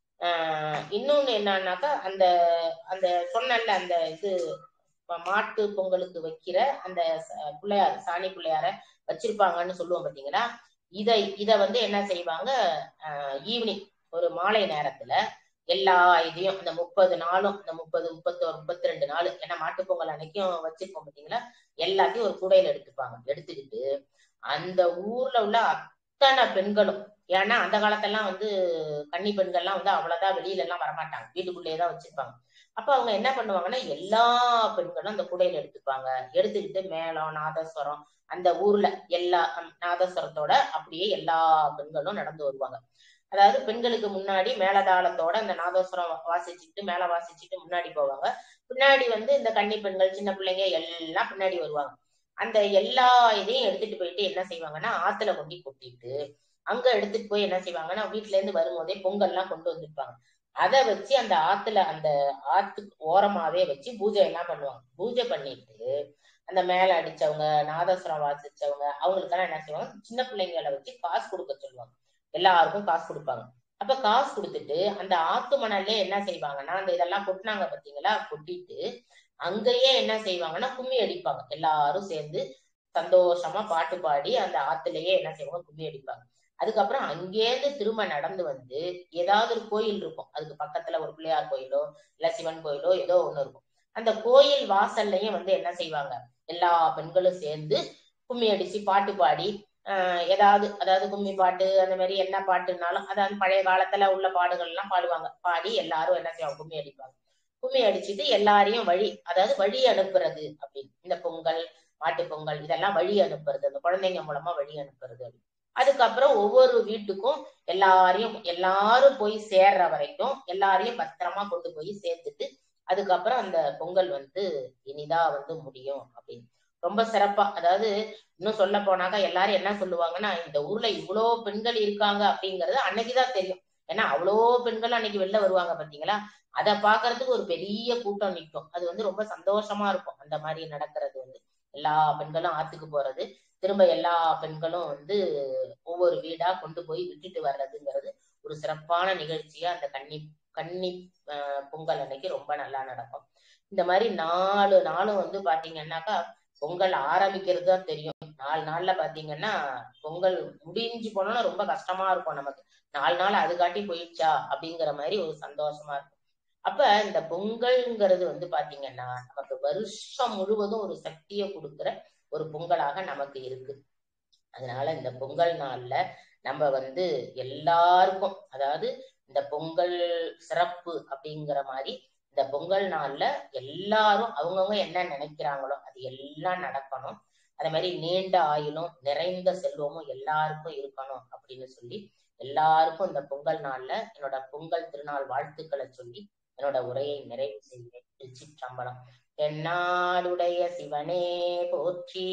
B: ஆஹ் இன்னொன்னு என்னன்னாக்கா அந்த அந்த சொன்னல அந்த இது ம- மாட்டு பொங்கலுக்கு வைக்கிற அந்த ச- பிள்ளையார் சாணி பிள்ளையார வச்சிருப்பாங்கன்னு சொல்லுவோம் பாத்தீங்களா இத இத வந்து என்ன செய்வாங்க ஈவினிங் ஒரு மாலை நேரத்துல எல்லா இதையும் இந்த முப்பது நாளும் இந்த முப்பது முப்பத்தோரு முப்பத்தி ரெண்டு நாள் ஏன்னா மாட்டுப் பொங்கல் அன்னைக்கும் வச்சிருப்போம் பாத்தீங்களா எல்லாத்தையும் ஒரு கூடையில எடுத்துப்பாங்க எடுத்துக்கிட்டு அந்த ஊர்ல உள்ள அத்தனை பெண்களும் ஏன்னா அந்த காலத்தெல்லாம் வந்து கன்னி பெண்கள்லாம் வந்து அவ்வளவுதான் வெளியில எல்லாம் வரமாட்டாங்க வீட்டுக்குள்ளேயே தான் வச்சிருப்பாங்க அப்ப அவங்க என்ன பண்ணுவாங்கன்னா எல்லா பெண்களும் அந்த கூடையில எடுத்துப்பாங்க எடுத்துக்கிட்டு மேளம் நாதஸ்வரம் அந்த ஊர்ல எல்லா ஹம், நாதஸ்வரத்தோட அப்படியே எல்லா பெண்களும் நடந்து வருவாங்க அதாவது பெண்களுக்கு முன்னாடி மேலதாளத்தோட அந்த நாதஸ்வரம் வாசிச்சுட்டு மேல வாசிச்சுட்டு முன்னாடி போவாங்க பின்னாடி வந்து இந்த கன்னி பெண்கள் சின்ன பிள்ளைங்க எல்லாம் பின்னாடி வருவாங்க அந்த எல்லா இதையும் எடுத்துட்டு போயிட்டு என்ன செய்வாங்கன்னா ஆத்துல கொண்டு கொட்டிட்டு அங்க எடுத்துட்டு போய் என்ன செய்வாங்கன்னா வீட்டுல இருந்து வரும்போதே பொங்கல்லாம் கொண்டு வந்திருப்பாங்க அதை வச்சு அந்த ஆத்துல அந்த ஆத்து ஓரமாவே வச்சு பூஜை எல்லாம் பண்ணுவாங்க பூஜை பண்ணிட்டு அந்த மேல அடிச்சவங்க நாதஸ்வரம் வாசிச்சவங்க அவங்களுக்கெல்லாம் என்ன செய்வாங்க சின்ன பிள்ளைங்களை வச்சு காசு கொடுக்க சொல்லுவாங்க எல்லாருக்கும் காசு கொடுப்பாங்க அப்ப காசு கொடுத்துட்டு அந்த ஆத்து மணல்ல என்ன செய்வாங்கன்னா அந்த இதெல்லாம் கொட்டினாங்க பாத்தீங்களா கொட்டிட்டு அங்கேயே என்ன செய்வாங்கன்னா கும்மி அடிப்பாங்க எல்லாரும் சேர்ந்து சந்தோஷமா பாட்டு பாடி அந்த ஆத்துலயே என்ன செய்வாங்க கும்மி அடிப்பாங்க அதுக்கப்புறம் அங்கேருந்து திரும்ப நடந்து வந்து ஏதாவது ஒரு கோயில் இருக்கும் அதுக்கு பக்கத்துல ஒரு பிள்ளையார் கோயிலோ இல்ல சிவன் கோயிலோ ஏதோ ஒண்ணு இருக்கும் அந்த கோயில் வாசல்லையும் வந்து என்ன செய்வாங்க எல்லா பெண்களும் சேர்ந்து கும்மி அடிச்சு பாட்டு பாடி ஆஹ் ஏதாவது அதாவது கும்மி பாட்டு அந்த மாதிரி என்ன பாட்டுனாலும் அதாவது பழைய காலத்துல உள்ள பாடுகள் எல்லாம் பாடுவாங்க பாடி எல்லாரும் என்ன செய்வாங்க கும்மி அடிப்பாங்க கும்மி அடிச்சுட்டு எல்லாரையும் வழி அதாவது வழி அனுப்புறது அப்படின்னு இந்த பொங்கல் மாட்டுப் பொங்கல் இதெல்லாம் வழி அனுப்புறது அந்த குழந்தைங்க மூலமா வழி அனுப்புறது அப்படின்னு. அதுக்கப்புறம் ஒவ்வொரு வீட்டுக்கும் எல்லாரையும் எல்லாரும் போய் சேர்ற வரைக்கும் எல்லாரையும் பத்திரமா கொண்டு போய் சேர்த்துட்டு அதுக்கப்புறம் அந்த பொங்கல் வந்து இனிதா வந்து முடியும் அப்படின்னு ரொம்ப சிறப்பா அதாவது இன்னும் சொல்ல போனாக்கா எல்லாரும் என்ன சொல்லுவாங்கன்னா இந்த ஊர்ல இவ்வளோ பெண்கள் இருக்காங்க அப்படிங்கறது அன்னைக்குதான் தெரியும் ஏன்னா அவ்வளோ பெண்கள் அன்னைக்கு வெளில வருவாங்க பாத்தீங்களா அதை பாக்குறதுக்கு ஒரு பெரிய கூட்டம் நிற்கும் அது வந்து ரொம்ப சந்தோஷமா இருக்கும் அந்த மாதிரி நடக்கிறது வந்து எல்லா பெண்களும் ஆத்துக்கு போறது திரும்ப எல்லா பெண்களும் வந்து ஒவ்வொரு வீடா கொண்டு போய் விட்டுட்டு வர்றதுங்கிறது ஒரு சிறப்பான நிகழ்ச்சியா அந்த கன்னி கன்னி ஆஹ் பொங்கல் அன்னைக்கு ரொம்ப நல்லா நடக்கும் இந்த மாதிரி நாலு நாளும் வந்து பாத்தீங்கன்னாக்கா பொங்கல் ஆரம்பிக்கிறது தான் தெரியும் நாலு நாள்ல பாத்தீங்கன்னா பொங்கல் முடிஞ்சு போனோம்னா ரொம்ப கஷ்டமா இருக்கும் நமக்கு நாலு நாள் அது காட்டி போயிடுச்சா அப்படிங்கிற மாதிரி ஒரு சந்தோஷமா இருக்கும் அப்ப இந்த பொங்கல்ங்கிறது வந்து பாத்தீங்கன்னா நமக்கு வருஷம் முழுவதும் ஒரு சக்தியை கொடுக்கிற ஒரு பொங்கலாக நமக்கு இருக்கு அதனால இந்த பொங்கல் நாள்ல நம்ம வந்து எல்லாருக்கும் அதாவது இந்த பொங்கல் சிறப்பு அப்படிங்கிற மாதிரி இந்த பொங்கல் நாள்ல எல்லாரும் அவங்கவுங்க என்ன நினைக்கிறாங்களோ அது எல்லாம் நடக்கணும் அதே மாதிரி நீண்ட ஆயுளும் நிறைந்த செல்வமும் எல்லாருக்கும் இருக்கணும் அப்படின்னு சொல்லி எல்லாருக்கும் இந்த பொங்கல் நாள்ல என்னோட பொங்கல் திருநாள் வாழ்த்துக்களை சொல்லி என்னோட உரையை நிறைவு செய்கிறேன் திருச்சிற்றம்பலம் தென்னாடுடைய சிவனே போற்றி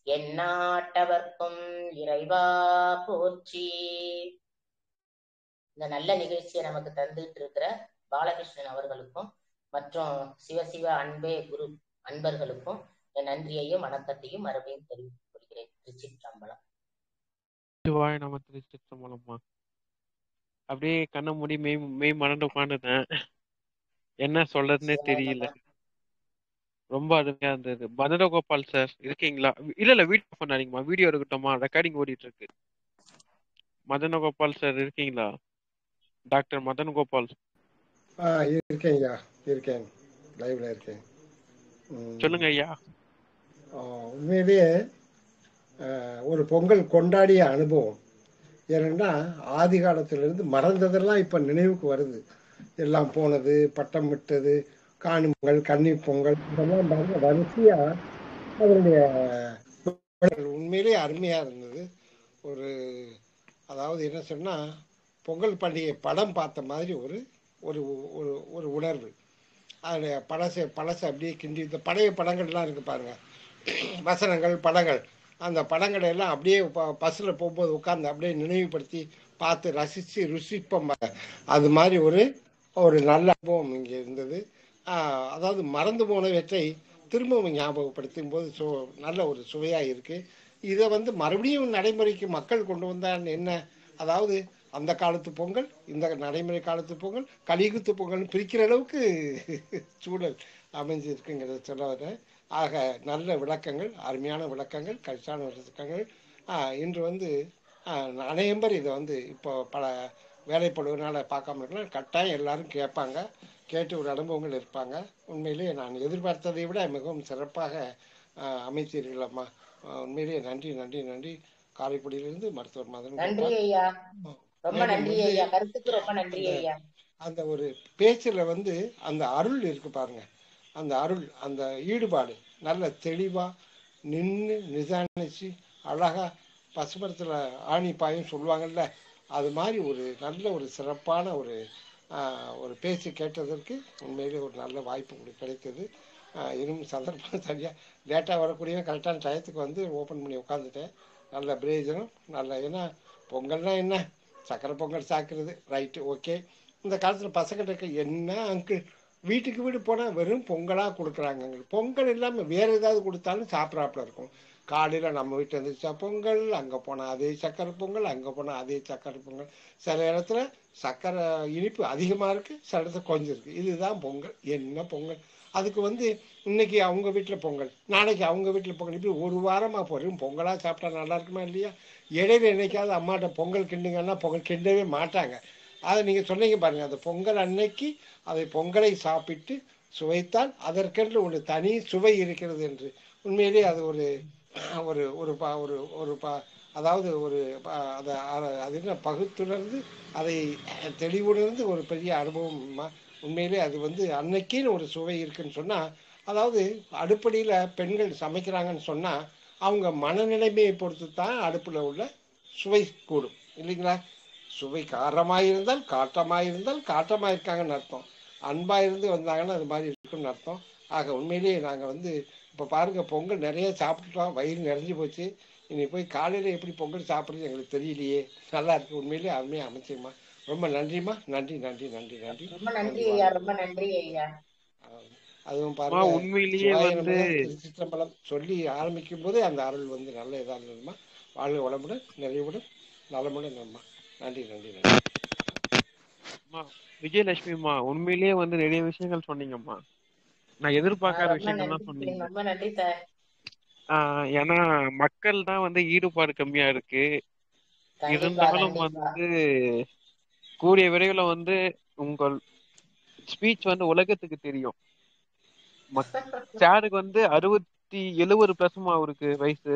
B: எந்நாட்டவர்க்கும் இறைவா போற்றி இந்த நல்ல நிகழ்ச்சியை நமக்கு தந்துட்டு இருக்கிற பாலகிருஷ்ணன் அவர்களுக்கும் மற்றும் சிவசிவ அன்பே குரு அன்பர்களுக்கும் என் நன்றியையும் வணக்கத்தையும் மறுபடியும் தெரிவித்துக் கொள்கிறேன் திருச்சிற்றம்பலம்
A: சிவாய நம திருச்சிற்றம்பலம்மா அப்படியே கண்ணை மூடி மெய் மெய் மறந்து உட்காந்துட்டேன் என்ன சொல்றதுன்னே தெரியல ரொம்ப அருமையா இருந்தது பனரகோபால் சார் இருக்கீங்களா இல்ல இல்ல வீடியோ பண்ணாதீங்கம்மா வீடியோ இருக்கட்டும்மா ரெக்கார்டிங் ஓடிட்டு இருக்கு மதனகோபால் சார் இருக்கீங்களா டாக்டர் மதன் கோபால்
C: ஆ இருக்கேன் ஐயா இருக்கேன் லைவ்ல இருக்கேன் ம்,
A: சொல்லுங்க ஐயா
C: ஆ, உண்மையிலேயே ஆ, ஒரு பொங்கல் கொண்டாடிய அனுபவம் ஏன்னா ஆதி காலத்திலிருந்து மறந்ததெல்லாம் இப்ப நினைவுக்கு வருது எல்லாம் போனது பட்டம் விட்டது காணும் பொங்கல் கன்னி பொங்கல் இதெல்லாம் பாருங்க வரிசையா அதனுடைய உண்மையிலேயே அருமையா இருந்தது ஒரு அதாவது என்ன சொன்னா பொங்கல் பண்டிகை படம் பார்த்த மாதிரி ஒரு ஒரு ஒரு ஒரு உணர்வு அதில் பழசை பழசை அப்படியே கிண்டி இந்த பழைய படங்கள்லாம் இருக்கு பாருங்க வசனங்கள் படங்கள் அந்த படங்களை எல்லாம் அப்படியே பஸ்ஸில் போகும்போது உட்காந்து அப்படியே நினைவுபடுத்தி பார்த்து ரசித்து ருசிப்போம் பாருங்க. அது மாதிரி ஒரு ஒரு நல்ல அனுபவம் இங்கே இருந்தது ஆஹ் அதாவது மறந்து போனவற்றை திரும்பவும் ஞாபகப்படுத்தும் போது சு நல்ல ஒரு சுவையாக இருக்கு இதை வந்து மறுபடியும் நடைமுறைக்கு மக்கள் கொண்டு வந்தால் என்ன அதாவது அந்த காலத்து பொங்கல் இந்த நடைமுறை காலத்து பொங்கல் கலிகுத்து பொங்கல் பிரிக்கிற அளவுக்கு சூழல் அமைஞ்சிருக்குங்கிறத சொல்ல வரேன் ஆக நல்ல விளக்கங்கள் அருமையான விளக்கங்கள் கழிச்சான விளக்கங்கள் ஆஹ் இன்று வந்து ஆஹ் அநேகம்பர் இதை வந்து இப்போ பல வேலைப்படுவதனால பார்க்காம இருக்கலாம் கட்டாயம் எல்லாரும் கேட்பாங்க கேட்டு ஒரு அனுபவங்கள் இருப்பாங்க உண்மையிலேயே நான் எதிர்பார்த்ததை விட மிகவும் சிறப்பாக ஆஹ் அமைத்தீர்கள் அம்மா ஆஹ் உண்மையிலேயே நன்றி நன்றி நன்றி காரைக்குடியிலிருந்து மருத்துவர் மதன்
B: நன்றி
C: கோபால்.
B: ஐயா ரொம்ப
C: மேலும்
B: நன்றி
C: வந்து
B: ஐயா கருத்துக்கு ரொம்ப நன்றி
C: அந்த-
B: ஐயா
C: அந்த ஒரு பேச்சுல வந்து அந்த அருள் இருக்கு பாருங்க அந்த அருள் அந்த ஈடுபாடு நல்ல தெளிவா நின்று நிதானிச்சு அழகா பசுமரத்துல ஆணி பாயும் சொல்லுவாங்கல்ல அது மாதிரி ஒரு நல்ல ஒரு சிறப்பான ஒரு ஆஹ், ஒரு பேச்சு கேட்டதற்கு உண்மையிலே ஒரு நல்ல வாய்ப்பு உங்களுக்கு கிடைத்தது ஆஹ், இன்னும் சந்தர்ப்பம் சரியா லேட்டாக வரக்கூடிய கரெக்டான டயத்துக்கு வந்து ஓப்பன் பண்ணி உட்காந்துட்டேன் நல்ல பிரயோஜனம் நல்ல ஏன்னா பொங்கல்னா என்ன சக்கரை பொங்கல் சாக்குறது ரைட்டு ஓகே இந்த காலத்தில் பசங்கிட்ட என்ன அங்கிள் வீட்டுக்கு வீடு போனால் வெறும் பொங்கலாக கொடுக்குறாங்க அங்கிள் பொங்கல் இல்லாமல் வேறு ஏதாவது கொடுத்தாலும் சாப்பிட்றாப்புல இருக்கும் காலையில் நம்ம வீட்டில் இருந்துச்சா பொங்கல் அங்கே போனால் அதே சக்கரை பொங்கல் அங்கே போனால் அதே சக்கரை பொங்கல் சில இடத்துல சக்கரை இனிப்பு அதிகமாக இருக்குது சில இடத்துல கொஞ்சம் இருக்குது இதுதான் பொங்கல் என்ன பொங்கல் அதுக்கு வந்து இன்னைக்கு அவங்க வீட்டில் பொங்கல் நாளைக்கு அவங்க வீட்டில் பொங்கல் இப்படி ஒரு வாரமாக போகிறோம் பொங்கலாக சாப்பிட்டா நல்லா இருக்குமா இல்லையா இடையில என்னைக்காவது அம்மாட்ட பொங்கல் கிண்டுங்கன்னா பொங்கல் கிண்டவே மாட்டாங்க அதை நீங்கள் சொன்னீங்க பாருங்க அந்த பொங்கல் அன்னைக்கு அதை பொங்கலை சாப்பிட்டு சுவைத்தால் அதற்கென்று ஒரு தனி சுவை இருக்கிறது என்று உண்மையிலேயே அது ஒரு ஒரு ஒரு பா ஒரு ஒரு பா அதாவது ஒரு ப- அதை அ- அது என்ன பகுத்துணர்ந்து அதை தெளிவுணர்ந்து ஒரு பெரிய அனுபவம் ம- உண்மையிலே அது வந்து அன்னைக்குன்னு ஒரு சுவை இருக்குன்னு சொன்னா அதாவது அடுப்படியில பெண்கள் சமைக்கிறாங்கன்னு சொன்னா அவங்க மனநிலைமையை பொறுத்து தான் அடுப்புல உள்ள சுவை கூடும் இல்லைங்களா சுவை காரமாயிருந்தால் காட்டமாயிருந்தால் காட்டமாயிருக்காங்கன்னு அர்த்தம் அன்பா இருந்து வந்தாங்கன்னா அது மாதிரி இருக்கும்னு அர்த்தம் ஆக உண்மையிலேயே நாங்க வந்து இப்ப பாருங்க பொங்கல் நிறைய சாப்பிட்டுட்டோம் வயிறு நிறைஞ்சு போச்சு இனி போய் காலையில எப்படி பொங்கல் சாப்பிடுறது எங்களுக்கு தெரியலையே நல்லா இருக்கு உண்மையிலேயே அருமையா அமைச்சிருமா ரொம்ப நன்றிம்மா நன்றி நன்றி நன்றி நன்றி
B: ரொம்ப நன்றி ஐயா ரொம்ப நன்றி ஐயா
C: ஆஹ் அதுவும்
A: அம்மா
C: பாருங்க
A: உண்மையிலேயே
C: சிவாய
A: வந்து
C: நமக திருச்சிற்றம்பலம் சொல்லி ஆரம்பிக்கும் போதே அந்த அருள் வந்து நல்ல இதா இருந்ததுமா வாழ்க வளமுடன் நிறைவுடன் நலமுடன் அம்மா நன்றி நன்றி நன்றி
A: அம்மா விஜயலட்சுமிம்மா உண்மையிலேயே வந்து நிறைய விஷயங்கள் சொன்னீங்கம்மா நான் எதிர்பார்க்காத
B: ரொம்ப
A: விஷயங்கள்லாம்
B: நன்றி
A: சொன்னீங்க
B: ரொம்ப நன்றி சார்
A: ஆஹ் ஏன்னா மக்கள் தான் வந்து ஈடுபாடு கம்மியா இருக்கு
B: கண்டிப்பா
A: இருந்தாலும்
B: கண்டிப்பா
A: வந்து கூடிய விரைவில் வந்து உங்கள் ஸ்பீச் வந்து உலகத்துக்கு தெரியும் சாருக்கு வந்து அறுபத்தி எழுபது பிளஸ்மா அவருக்கு வயசு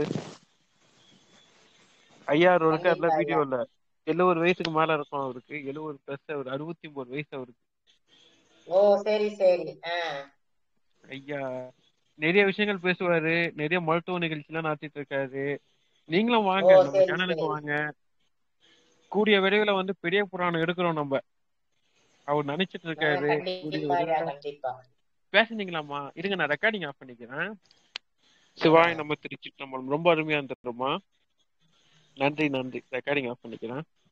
A: ஐயா அவர் இருக்கார்ல
B: கண்டிப்பா ஐயா
A: வீடியோல எழுபது வயசுக்கு மேல இருக்கும் அவருக்கு எழுபது பிளஸ் அவர் அறுபத்தி ஒன்பது வயசு அவருக்கு
B: ஓ சரி சரி ஆஹ்
A: ஐயா நிறைய விஷயங்கள் பேசுவாரு நிறைய மருத்துவ நிகழ்ச்சி எல்லாம் நடத்திட்டு இருக்காரு நீங்களும்
B: ஓ
A: வாங்க நம்ம
B: சரி
A: சேனலுக்கு
B: சரி
A: வாங்க கூடிய விரைவில் வந்து பெரிய புராணம் எடுக்கிறோம் நம்ம அவர் நினைச்சிட்டு
B: ஆஹ்
A: இருக்காரு கூடிய
B: கண்டிப்பா ஐயா
A: விரைவில்
B: கண்டிப்பா
A: பேசுனீங்களாம்மா இருங்க நான் ரெக்கார்டிங் ஆஃப் பண்ணிக்கிறேன் சிவாய்
B: ஆஹ்
A: நம்ம திருச்சி நம்ம ரொம்ப அருமையா இருந்துருமா நன்றி நன்றி ரெக்கார்டிங் ஆஃப் பண்ணிக்கிறேன்